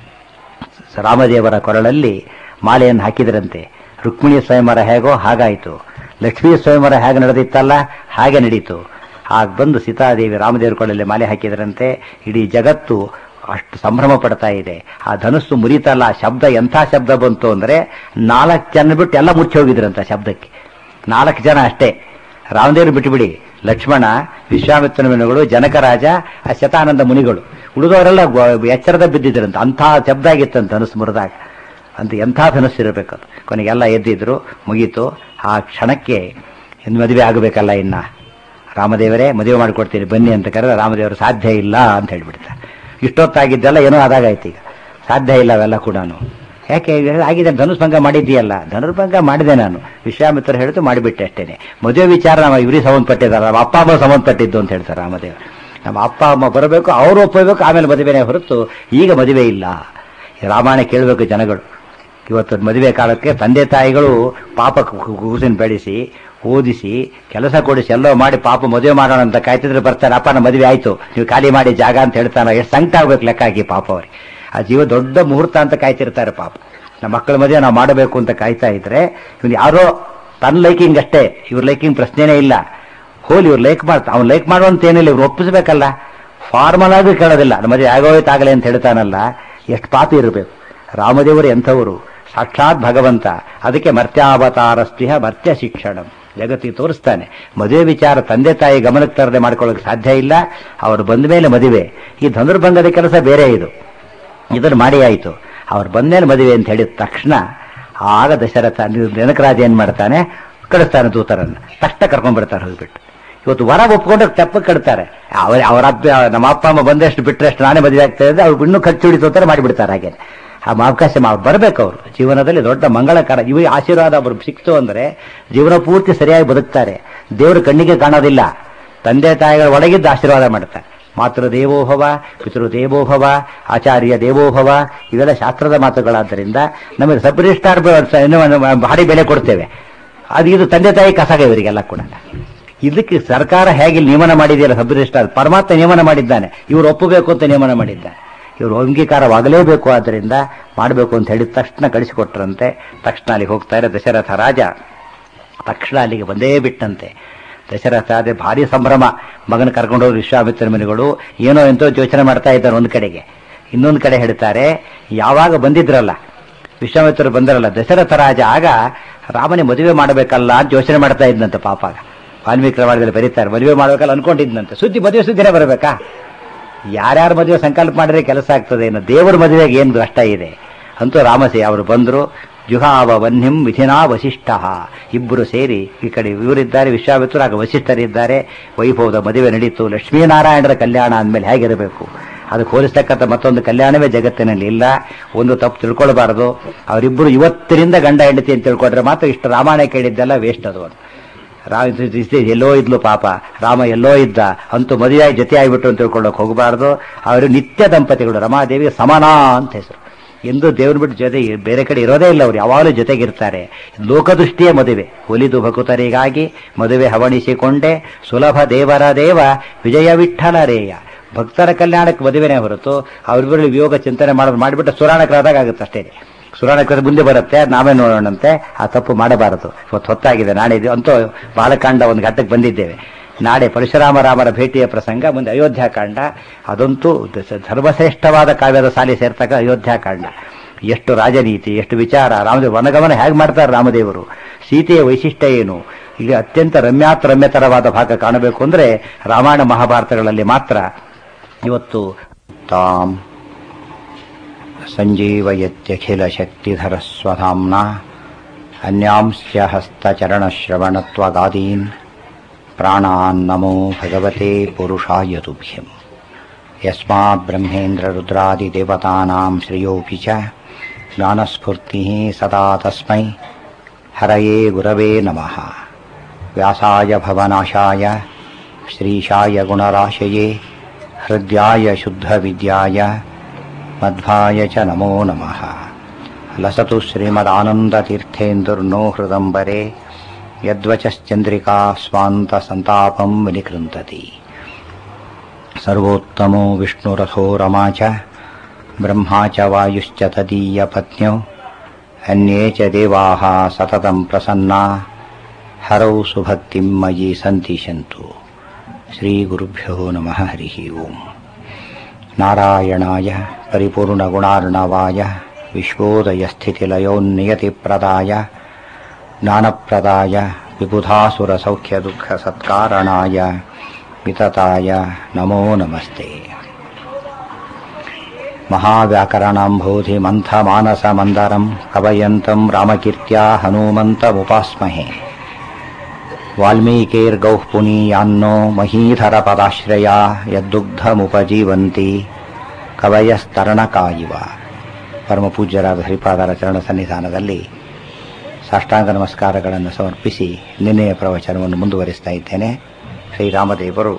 ರಾಮದೇವರ ಕೊರಳಲ್ಲಿ ಮಾಲೆಯನ್ನು ಹಾಕಿದರಂತೆ ರುಕ್ಮಿಣಿ ಸ್ವಯಂವರ ಹೇಗೋ ಹಾಗಾಯಿತು ಲಕ್ಷ್ಮೀ ಸ್ವಯಂವರ ಹೇಗೆ ನಡೆದಿತ್ತಲ್ಲ ಹಾಗೆ ನಡೀತು ಆಗ ಬಂದು ಸೀತಾದೇವಿ ರಾಮದೇವರ ಕೊರಳಲ್ಲಿ ಮಾಲೆ ಹಾಕಿದರಂತೆ ಇಡೀ ಜಗತ್ತು ಅಷ್ಟು ಸಂಭ್ರಮ ಪಡ್ತಾ ಇದೆ ಆ ಧನುಸ್ಸು ಮುರಿತಲ್ಲ ಆ ಶಬ್ದ ಎಂಥ ಶಬ್ದ ಬಂತು ಅಂದ್ರೆ ನಾಲ್ಕು ಜನ ಬಿಟ್ಟು ಎಲ್ಲ ಮುಚ್ಚಿ ಹೋಗಿದ್ರಂತ ಶಬ್ದಕ್ಕೆ ನಾಲ್ಕು ಜನ ಅಷ್ಟೇ ರಾಮದೇವರು ಬಿಟ್ಟುಬಿಡಿ ಲಕ್ಷ್ಮಣ ವಿಶ್ವಾಮಿತ್ರನ ಮುನಿಗಳು ಜನಕರಾಜ ಆ ಶತಾನಂದ ಮುನಿಗಳು ಉಳಿದವರೆಲ್ಲ ಎಚ್ಚರದ ಬಿದ್ದಿದ್ರಂತ ಅಂಥ ಶಬ್ದ ಆಗಿತ್ತಂತ ಧನುಸ್ಸು ಮುರಿದಾಗ ಅಂತ ಎಂಥ ಧನುಸ್ಸು ಇರಬೇಕು ಅದು ಕೊನೆಗೆಲ್ಲ ಎದ್ದಿದ್ರು ಮುಗೀತು ಆ ಕ್ಷಣಕ್ಕೆ ಇನ್ನು ಮದುವೆ ಆಗಬೇಕಲ್ಲ ಇನ್ನ ರಾಮದೇವರೇ ಮದುವೆ ಮಾಡಿಕೊಡ್ತೀನಿ ಬನ್ನಿ ಅಂತ ಕರೆದ್ರೆ ರಾಮದೇವರು ಸಾಧ್ಯ ಇಲ್ಲ ಅಂತ ಹೇಳ್ಬಿಡ್ತಾರೆ ಇಷ್ಟೊತ್ತಾಗಿದ್ದೆಲ್ಲ ಏನೋ ಆದಾಗಾಯ್ತು ಈಗ ಸಾಧ್ಯ ಇಲ್ಲ ಅವೆಲ್ಲ ಕೂಡ ಯಾಕೆ ಆಗಿದೆ ಧನುರ್ಭಂಗ ಮಾಡಿದ್ದೀಯಲ್ಲ ಧನುರ್ಭಂಗ ಮಾಡಿದೆ ನಾನು ವಿಶ್ವಾಮಿತ್ರ ಹೇಳಿದ್ದು ಮಾಡಿಬಿಟ್ಟೆ ಅಷ್ಟೇನೆ ಮದುವೆ ವಿಚಾರ ನಮ್ಮ ಇವ್ರಿಗೆ ಸಂಬಂಧಪಟ್ಟಿದ್ದಾರೆ ನಮ್ಮ ಅಪ್ಪ ಅಮ್ಮ ಸಂಬಂಧಪಟ್ಟಿದ್ದು ಅಂತ ಹೇಳ್ತಾರೆ ರಾಮದೇವ ನಮ್ಮ ಅಪ್ಪ ಅಮ್ಮ ಬರಬೇಕು ಅವರು ಒಪ್ಪಬೇಕು ಆಮೇಲೆ ಮದುವೆನೇ ಹೊರತು ಈಗ ಮದುವೆ ಇಲ್ಲ ರಾಮಾಯಣ ಕೇಳಬೇಕು ಜನಗಳು ಇವತ್ತು ಮದುವೆ ಕಾಲಕ್ಕೆ ತಂದೆ ತಾಯಿಗಳು ಪಾಪ ಕೂಸಿನ ಬೆಳೆಸಿ ಓದಿಸಿ ಕೆಲಸ ಕೊಡಿಸಿ ಎಲ್ಲೋ ಮಾಡಿ ಪಾಪ ಮದುವೆ ಮಾಡೋಣ ಅಂತ ಕಾಯ್ತಿದ್ರೆ ಬರ್ತಾರೆ ಅಪ್ಪ ನಮ್ಮ ಮದುವೆ ಆಯ್ತು ನೀವು ಖಾಲಿ ಮಾಡಿ ಜಾಗ ಅಂತ ಹೇಳ್ತಾನೆ ಎಷ್ಟು ಸಂಕಟ ಆಗ್ಬೇಕು ಲೆಕ್ಕ ಹಾಕಿ ಪಾಪ ಅವ್ರಿಗೆ ಆ ಜೀವ ದೊಡ್ಡ ಮುಹೂರ್ತ ಅಂತ ಕಾಯ್ತಿರ್ತಾರೆ ಪಾಪ ನಮ್ಮ ಮಕ್ಕಳ ಮದುವೆ ನಾವು ಮಾಡಬೇಕು ಅಂತ ಕಾಯ್ತಾ ಇದ್ರೆ ಇವ್ನು ಯಾರೋ ತನ್ನ ಲೈಕಿಂಗ್ ಅಷ್ಟೇ ಇವ್ರ ಲೈಕಿಂಗ್ ಪ್ರಶ್ನೆನೇ ಇಲ್ಲ ಹೋಲಿ ಇವ್ರು ಲೈಕ್ ಮಾಡ್ತಾ ಅವ್ನು ಲೈಕ್ ಮಾಡುವಂತ ಏನಿಲ್ಲ ಇವ್ರು ಒಪ್ಪಿಸ್ಬೇಕಲ್ಲ ಫಾರ್ಮಲ್ ಆಗಿ ಕೇಳೋದಿಲ್ಲ ನಮ್ಮ ಮದುವೆ ಆಗೋಯ್ತಾಗಲೇ ಅಂತ ಹೇಳ್ತಾನಲ್ಲ ಎಷ್ಟು ಪಾಪಿ ಇರಬೇಕು ರಾಮದೇವರು ಎಂಥವರು ಸಾಕ್ಷಾತ್ ಭಗವಂತ ಅದಕ್ಕೆ ಮರ್ತ್ಯಾವತಾರಸ್ತಿಹ ಮರ್ತ್ಯ ಶಿಕ್ಷಣ ಜಗತ್ತಿಗೆ ತೋರಿಸ್ತಾನೆ ಮದುವೆ ವಿಚಾರ ತಂದೆ ತಾಯಿ ಗಮನಕ್ಕೆ ತರದೆ ಮಾಡ್ಕೊಳ್ಳೋಕೆ ಸಾಧ್ಯ ಇಲ್ಲ ಅವರು ಬಂದ ಮೇಲೆ ಮದುವೆ ಈ ಧನುರ್ಭಂಗದ ಕೆಲಸ ಬೇರೆ ಇದು ಇದನ್ನು ಮಾಡಿ ಆಯಿತು ಅವ್ರು ಬಂದ್ಮೇಲೆ ಮದುವೆ ಅಂತ ಹೇಳಿದ ತಕ್ಷಣ ಆಗ ದಶರಥ ಜನಕರಾಜ ಏನ್ ಮಾಡ್ತಾನೆ ಕಳಿಸ್ತಾನೆ ದೂತರನ್ನ ತಕ್ಷಣ ಕರ್ಕೊಂಡ್ ಬರ್ತಾರೆ ಹೋಗ್ಬಿಟ್ಟು ಇವತ್ತು ವರ ಒಪ್ಕೊಂಡು ತೆಪ್ಪಕ್ಕೆ ಕಡ್ತಾರೆ ಅವ್ರ ಅವರ ಅಪ್ಪ ನಮ್ಮ ಅಪ್ಪ ಅಮ್ಮ ಬಂದಷ್ಟು ಬಿಟ್ಟರೆ ನಾನೇ ಮದುವೆ ಆಗ್ತಾ ಇದ್ದೆ ಅವ್ರು ಇನ್ನೂ ಖರ್ಚು ಹಿಡಿತೋತಾರೆ ಮಾಡಿಬಿಡ್ತಾರೆ ಹಾಗೆ ಆ ಅವಕಾಶ ಬರಬೇಕು ಅವರು ಜೀವನದಲ್ಲಿ ದೊಡ್ಡ ಮಂಗಳಕರ ಇವ ಆಶೀರ್ವಾದ ಅವರು ಸಿಕ್ತು ಅಂದ್ರೆ ಜೀವನ ಪೂರ್ತಿ ಸರಿಯಾಗಿ ಬದುಕ್ತಾರೆ ದೇವರ ಕಣ್ಣಿಗೆ ಕಾಣೋದಿಲ್ಲ ತಂದೆ ತಾಯಿಗಳ ಒಳಗಿದ್ದು ಆಶೀರ್ವಾದ ಮಾಡ್ತಾರೆ ಮಾತೃ ದೇವೋಭವ ಪಿತೃ ದೇವೋಭವ ಆಚಾರ್ಯ ದೇವೋಭವ ಇವೆಲ್ಲ ಶಾಸ್ತ್ರದ ಮಾತುಗಳಾದ್ದರಿಂದ ನಮಗೆ ಸಬ್ರಿಸ್ಟಾರ್ ಭಾರಿ ಬೆಲೆ ಕೊಡ್ತೇವೆ ಅದು ಇದು ತಂದೆ ತಾಯಿ ಕಸಗ ಇವರಿಗೆಲ್ಲ ಕೂಡ ಇದಕ್ಕೆ ಸರ್ಕಾರ ಹೇಗೆ ನಿಯಮನ ಮಾಡಿದೆಯಲ್ಲ ಸಬ್ರಿಷ್ಟ ಪರಮಾತ್ಮ ನಿಯಮನ ಮಾಡಿದ್ದಾನೆ ಇವರು ಒಪ್ಪಬೇಕು ಅಂತ ನಿಯಮನ ಮಾಡಿದ್ದಾನೆ ಇವರು ಅಂಗೀಕಾರವಾಗಲೇಬೇಕು ಆದ್ದರಿಂದ ಮಾಡಬೇಕು ಅಂತ ಹೇಳಿದ ತಕ್ಷಣ ಕಳಿಸಿಕೊಟ್ರಂತೆ ತಕ್ಷಣ ಅಲ್ಲಿಗೆ ಹೋಗ್ತಾರೆ ದಶರಥ ರಾಜ ತಕ್ಷಣ ಅಲ್ಲಿಗೆ ಬಂದೇ ಬಿಟ್ಟಂತೆ ದಶರಥ ಅದೇ ಭಾರಿ ಸಂಭ್ರಮ ಮಗನ ಕರ್ಕೊಂಡೋದ್ರು ವಿಶ್ವಾಮಿತ್ರ ಮುನಿಗಳು ಏನೋ ಎಂತೋ ಯೋಚನೆ ಮಾಡ್ತಾ ಇದ್ದಾರೆ ಒಂದು ಕಡೆಗೆ ಇನ್ನೊಂದು ಕಡೆ ಹೇಳ್ತಾರೆ ಯಾವಾಗ ಬಂದಿದ್ರಲ್ಲ ವಿಶ್ವಾಮಿತ್ರರು ಬಂದರಲ್ಲ ದಶರಥ ರಾಜ ಆಗ ರಾಮನೇ ಮದುವೆ ಮಾಡಬೇಕಲ್ಲ ಅಂತ ಯೋಚನೆ ಮಾಡ್ತಾ ಇದ್ದಂತೆ ಪಾಪ ಆಗ. ವಾಲ್ಮೀಕಿ ರಾಮಾಯಣದಲ್ಲಿ ಬರೀತಾರೆ ಮದುವೆ ಮಾಡಬೇಕಲ್ಲ ಅನ್ಕೊಂಡಿದ್ದಂತೆ ಸುದ್ದಿ ಮದುವೆ ಸುದ್ದಿನೇ ಬರಬೇಕಾ ಯಾರ್ಯಾರ ಮದುವೆ ಸಂಕಲ್ಪ ಮಾಡಿದ್ರೆ ಕೆಲಸ ಆಗ್ತದೆ ಇನ್ನು ದೇವರ ಮದುವೆಗೆ ಏನು ಕಷ್ಟ ಇದೆ ಅಂತೂ ರಾಮಸೆ ಅವರು ಬಂದರು ಜುಹಾವ ವನ್ಯಂ ವಿಧಿನಾ ವಸಿಷ್ಠ ಇಬ್ಬರು ಸೇರಿ ಈ ಕಡೆ ಇವರಿದ್ದಾರೆ ವಿಶ್ವಾಮಿತ್ರರು ಆಗ ವಸಿಷ್ಠರಿದ್ದಾರೆ ವೈಭವದ ಮದುವೆ ನಡೀತು ಲಕ್ಷ್ಮೀನಾರಾಯಣರ ಕಲ್ಯಾಣ ಅಂದಮೇಲೆ ಹೇಗಿರಬೇಕು ಅದಕ್ಕೆ ಹೋಲಿಸ್ತಕ್ಕಂಥ ಮತ್ತೊಂದು ಕಲ್ಯಾಣವೇ ಜಗತ್ತಿನಲ್ಲಿ ಇಲ್ಲ ಒಂದು ತಪ್ಪು ತಿಳ್ಕೊಳ್ಬಾರದು ಅವರಿಬ್ಬರು ಇವತ್ತಿನಿಂದ ಗಂಡ ಹೆಂಡತಿ ಅಂತ ತಿಳ್ಕೊಂಡ್ರೆ ಮಾತ್ರ ಇಷ್ಟು ರಾಮಾಯಣ ಕೇಳಿದ್ದೆಲ್ಲ ವೇಸ್ಟ್ ಅದು ಅಂತ ರಾಮ ಎಲ್ಲೋ ಇದ್ಲು ಪಾಪ ರಾಮ ಎಲ್ಲೋ ಇದ್ದ ಅಂತೂ ಮದುವೆಯಾಗಿ ಜೊತೆ ಆಗಿಬಿಟ್ಟು ಅಂತ ತಿಳ್ಕೊಳ್ಳೋಕೆ ಹೋಗಬಾರ್ದು ಅವರು ನಿತ್ಯ ದಂಪತಿಗಳು ರಮಾದೇವಿ ಸಮಾನ ಅಂತ ಹೆಸರು ಎಂದು ದೇವ್ರ ಬಿಟ್ಟು ಜೊತೆ ಬೇರೆ ಕಡೆ ಇರೋದೇ ಇಲ್ಲ ಅವ್ರು ಯಾವಾಗಲೂ ಜೊತೆಗಿರ್ತಾರೆ ಲೋಕದೃಷ್ಟಿಯ ಮದುವೆ ಒಲಿದು ಭಕುತರಿಗಾಗಿ ಮದುವೆ ಹವಣಿಸಿಕೊಂಡೆ ಸುಲಭ ದೇವರ ದೇವ ವಿಜಯ ವಿಠಲರೇಯ ಭಕ್ತರ ಕಲ್ಯಾಣಕ್ಕೆ ಮದುವೆನೇ ಹೊರತು ಅವರಿಬ್ಬರಲ್ಲಿ ವಿಯೋಗ ಚಿಂತನೆ ಮಾಡೋದು ಮಾಡಿಬಿಟ್ಟು ಸುರಾಣಕರಾದಾಗ ಆಗುತ್ತೆ ಅಷ್ಟೇ ಸುರಾಣಕರ ಮುಂದೆ ಬರುತ್ತೆ ನಾವೇ ನೋಡೋಣಂತೆ ಆ ತಪ್ಪು ಮಾಡಬಾರದು ಇವತ್ತು ಹೊತ್ತಾಗಿದೆ ನಾಳೆ ಇದು ಅಂತೂ ಬಾಲಕಾಂಡ ಒಂದು ಘಟ್ಟಕ್ಕೆ ಬಂದಿದ್ದೇವೆ ನಾಳೆ ಪರಶುರಾಮ ರಾಮರ ಭೇಟಿಯ ಪ್ರಸಂಗ ಮುಂದೆ ಅಯೋಧ್ಯಾಕಾಂಡ ಅದಂತೂ ದ- ಧರ್ಮಶ್ರೇಷ್ಠವಾದ ಕಾವ್ಯದ ಸಾಲಿ ಸೇರ್ತಕ್ಕ ಅಯೋಧ್ಯಾಕಾಂಡ ಎಷ್ಟು ರಾಜನೀತಿ ಎಷ್ಟು ವಿಚಾರ ರಾಮದೇವ್ ವನಗಮನ ಹೇಗೆ ಮಾಡ್ತಾರೆ ರಾಮದೇವರು ಸೀತೆಯ ವೈಶಿಷ್ಟ್ಯ ಏನು ಈಗ ಅತ್ಯಂತ ರಮ್ಯಾತ್ ರಮ್ಯತರವಾದ ಭಾಗ ಕಾಣಬೇಕು ಅಂದ್ರೆ ರಾಮಾಯಣ ಮಹಾಭಾರತಗಳಲ್ಲಿ ಮಾತ್ರ ಇವತ್ತು ತಾಮ್ सञ्जीवयत्यखिलशक्तिधरस्वधाम्ना अन्यांश्च हस्तचरणश्रवणत्वगादीन् प्राणान्नमो भगवते पुरुषाय तुभ्यम् यस्माद्ब्रह्मेन्द्ररुद्रादिदेवतानां श्रियोऽपि च ज्ञानस्फूर्तिः सदा तस्मै हरये गुरवे नमः व्यासाय भवनाशाय श्रीशाय गुणराशये हृद्याय शुद्धविद्याय मध्वाय च नमो नमः लसतु श्रीमदानन्दतीर्थेन्दुर्नो हृदम्बरे यद्वचश्चन्द्रिका स्वान्तसन्तापं विनिकृन्तति सर्वोत्तमो विष्णुरथो रमा च ब्रह्मा च वायुश्च तदीयपत्न्यौ अन्ये च देवाः सततं प्रसन्ना हरौ सुभक्तिं मयि सन्तिशन्तु श्रीगुरुभ्यो नमः हरिः ओम् नारायणाय परिपूर्णगुणार्णवाय विश्वोदयस्थितिलयोन्नियतिप्रदाय ज्ञानप्रदाय विबुधासुरसौख्यदुःखसत्कारणाय वितताय नमो नमस्ते महाव्याकरणाम्भोधिमन्थमानसमन्दरम् कवयन्तम् रामकीर्त्या हनूमन्तमुपास्महे वाल्मीकिर्गौः पुनीयान्नो महीधरपदाश्रया यद्दुग्धमुपजीवन्ति ಕವಯಸ್ತರಣಕಾಯಿವ ಪರಮ ಪೂಜ್ಯರಾದ ಹರಿಪಾದರ ಚರಣ ಸನ್ನಿಧಾನದಲ್ಲಿ ಸಾಷ್ಟಾಂಗ ನಮಸ್ಕಾರಗಳನ್ನು ಸಮರ್ಪಿಸಿ ನಿನ್ನೆಯ ಪ್ರವಚನವನ್ನು ಮುಂದುವರಿಸ್ತಾ ಇದ್ದೇನೆ ಶ್ರೀರಾಮದೇವರು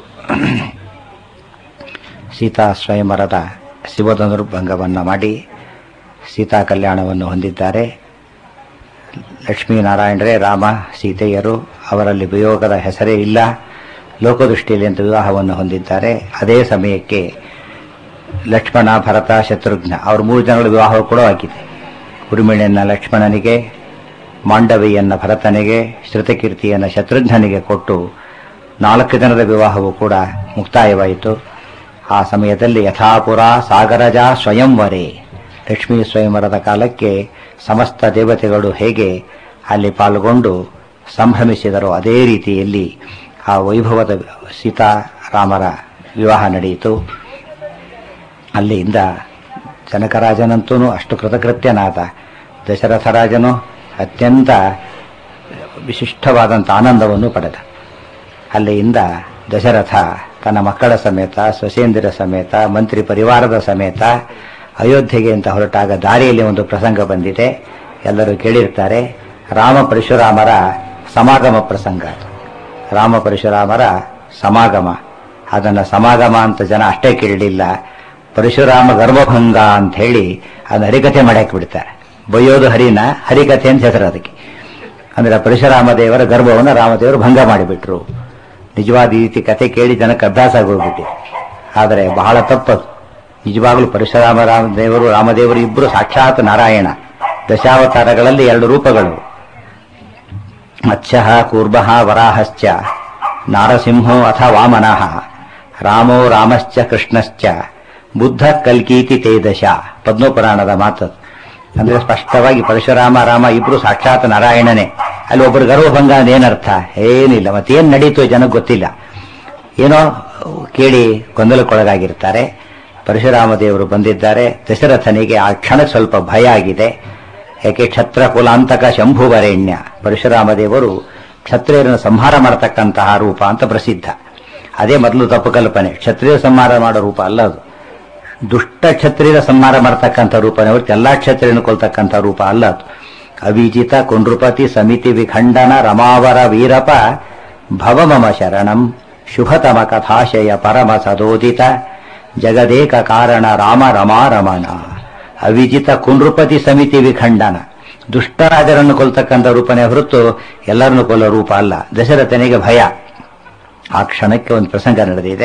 ಸೀತಾ ಸ್ವಯಂವರದ ಶಿವಧನುರ್ಭಂಗವನ್ನು ಮಾಡಿ ಸೀತಾ ಕಲ್ಯಾಣವನ್ನು ಹೊಂದಿದ್ದಾರೆ ಲಕ್ಷ್ಮೀನಾರಾಯಣರೇ ರಾಮ ಸೀತೆಯರು ಅವರಲ್ಲಿ ವಿಯೋಗದ ಹೆಸರೇ ಇಲ್ಲ ಲೋಕದೃಷ್ಟಿಯಲ್ಲಿ ಅಂತ ವಿವಾಹವನ್ನು ಹೊಂದಿದ್ದಾರೆ ಅದೇ ಸಮಯಕ್ಕೆ ಲಕ್ಷ್ಮಣ ಭರತ ಶತ್ರುಘ್ನ ಅವ್ರ ಮೂರು ಜನಗಳ ವಿವಾಹ ಕೂಡ ಆಗಿದೆ ಉರುಮಿಣಿಯನ್ನ ಲಕ್ಷ್ಮಣನಿಗೆ ಮಾಂಡವಿಯನ್ನ ಭರತನಿಗೆ ಶ್ರುತಕೀರ್ತಿಯನ್ನ ಶತ್ರುಘ್ನನಿಗೆ ಕೊಟ್ಟು ನಾಲ್ಕು ಜನರ ವಿವಾಹವೂ ಕೂಡ ಮುಕ್ತಾಯವಾಯಿತು ಆ ಸಮಯದಲ್ಲಿ ಯಥಾಪುರ ಸಾಗರಜ ಸ್ವಯಂವರೇ ಲಕ್ಷ್ಮೀ ಸ್ವಯಂವರದ ಕಾಲಕ್ಕೆ ಸಮಸ್ತ ದೇವತೆಗಳು ಹೇಗೆ ಅಲ್ಲಿ ಪಾಲ್ಗೊಂಡು ಸಂಭ್ರಮಿಸಿದರೋ ಅದೇ ರೀತಿಯಲ್ಲಿ ಆ ವೈಭವದ ಸೀತಾರಾಮರ ವಿವಾಹ ನಡೆಯಿತು ಅಲ್ಲಿಂದ ಜನಕರಾಜನಂತೂ ಅಷ್ಟು ಕೃತಕೃತ್ಯನಾದ ದಶರಥರಾಜನು ಅತ್ಯಂತ ವಿಶಿಷ್ಟವಾದಂಥ ಆನಂದವನ್ನು ಪಡೆದ ಅಲ್ಲಿಂದ ದಶರಥ ತನ್ನ ಮಕ್ಕಳ ಸಮೇತ ಸ್ವಸೇಂದಿರ ಸಮೇತ ಮಂತ್ರಿ ಪರಿವಾರದ ಸಮೇತ ಅಯೋಧ್ಯೆಗೆ ಅಂತ ಹೊರಟಾಗ ದಾರಿಯಲ್ಲಿ ಒಂದು ಪ್ರಸಂಗ ಬಂದಿದೆ ಎಲ್ಲರೂ ಕೇಳಿರ್ತಾರೆ ರಾಮ ಪರಶುರಾಮರ ಸಮಾಗಮ ಪ್ರಸಂಗ ಅದು ರಾಮ ಪರಶುರಾಮರ ಸಮಾಗಮ ಅದನ್ನು ಸಮಾಗಮ ಅಂತ ಜನ ಅಷ್ಟೇ ಕೇಳಲಿಲ್ಲ ಪರಶುರಾಮ ಗರ್ಭಭಂಗ ಅಂತ ಹೇಳಿ ಅದನ್ನ ಹರಿಕಥೆ ಮಾಡಕ್ಕೆ ಬಿಡ್ತಾರೆ ಬೈಯೋದು ಹರಿನ ಹರಿಕಥೆ ಅಂತ ಹೆಸರು ಅದಕ್ಕೆ ಅಂದ್ರೆ ಪರಶುರಾಮ ದೇವರ ಗರ್ಭವನ್ನು ರಾಮದೇವರು ಭಂಗ ಮಾಡಿಬಿಟ್ರು ನಿಜವಾದ ಈ ರೀತಿ ಕತೆ ಕೇಳಿ ಜನಕ್ಕೆ ಅಭ್ಯಾಸ ಆಗೋಗ್ಬಿಟ್ಟಿದೆ ಆದರೆ ಬಹಳ ತಪ್ಪದು ನಿಜವಾಗ್ಲೂ ಪರಶುರಾಮ ರಾಮದೇವರು ರಾಮದೇವರು ಇಬ್ಬರು ಸಾಕ್ಷಾತ್ ನಾರಾಯಣ ದಶಾವತಾರಗಳಲ್ಲಿ ಎರಡು ರೂಪಗಳು ಮತ್ಸ್ಯ ಕೂರ್ಮ ವರಾಹಶ್ಚ ನಾರಸಿಂಹೋ ಅಥ ವಾಮನಃ ರಾಮೋ ರಾಮಶ್ಚ ಕೃಷ್ಣಶ್ಚ ಬುದ್ಧ ಕಲ್ಕೀತಿ ತೇ ದಶ ಪದ್ಮಪುರಾಣದ ಮಾತು ಅಂದ್ರೆ ಸ್ಪಷ್ಟವಾಗಿ ಪರಶುರಾಮ ರಾಮ ಇಬ್ರು ಸಾಕ್ಷಾತ್ ನಾರಾಯಣನೇ ಅಲ್ಲಿ ಒಬ್ಬರು ಗರ್ವಭಂಗ ಏನರ್ಥ ಏನಿಲ್ಲ ಮತ್ತೇನ್ ನಡೀತು ಜನಕ್ಕೆ ಗೊತ್ತಿಲ್ಲ ಏನೋ ಕೇಳಿ ಗೊಂದಲಕ್ಕೊಳಗಾಗಿರ್ತಾರೆ ಪರಶುರಾಮ ದೇವರು ಬಂದಿದ್ದಾರೆ ದಶರಥನಿಗೆ ಆ ಕ್ಷಣಕ್ಕೆ ಸ್ವಲ್ಪ ಭಯ ಆಗಿದೆ ಯಾಕೆ ಕ್ಷತ್ರ ಕುಲಾಂತಕ ಶಂಭುವರೇಣ್ಯ ಪರಶುರಾಮ ದೇವರು ಕ್ಷತ್ರಿಯರನ್ನು ಸಂಹಾರ ಮಾಡತಕ್ಕಂತಹ ರೂಪ ಅಂತ ಪ್ರಸಿದ್ಧ ಅದೇ ಮೊದಲು ತಪ್ಪು ಕಲ್ಪನೆ ಕ್ಷತ್ರಿಯ ಸಂಹಾರ ಮಾಡೋ ರೂಪ ಅಲ್ಲ ಅದು ದುಷ್ಟ ಕ್ಷತ್ರಿಯರ ಸಂಹಾರ ಮಾಡತಕ್ಕಂಥ ರೂಪನೇ ಹೊರತು ಎಲ್ಲಾ ಕ್ಷತ್ರಿಯರನ್ನು ಕೊಲ್ತಕ್ಕಂಥ ರೂಪ ಅಲ್ಲ ಅದು ಅವಿಜಿತ ಕುಂಡ್ರುಪತಿ ಸಮಿತಿ ವಿಖಂಡನ ರಮಾವರ ವೀರಪ ಭವ ಮಮ ಶರಣಂ ಶುಭತಮ ಕಥಾಶಯ ಪರಮ ಸದೋದಿತ ಜಗದೇಕ ಕಾರಣ ರಾಮ ರಮಾ ರಮಣ ಅವಿಜಿತ ಕುಂಡ್ರುಪತಿ ಸಮಿತಿ ವಿಖಂಡನ ದುಷ್ಟರಾಜರನ್ನು ಕೊಲ್ತಕ್ಕಂಥ ರೂಪನೇ ಹೊರತು ಎಲ್ಲರನ್ನು ಕೊಲ್ಲೋ ರೂಪ ಅಲ್ಲ ದಶರಥನಿಗೆ ಭಯ ಆ ಕ್ಷಣಕ್ಕೆ ಒಂದು ಪ್ರಸಂಗ ನಡೆದಿದೆ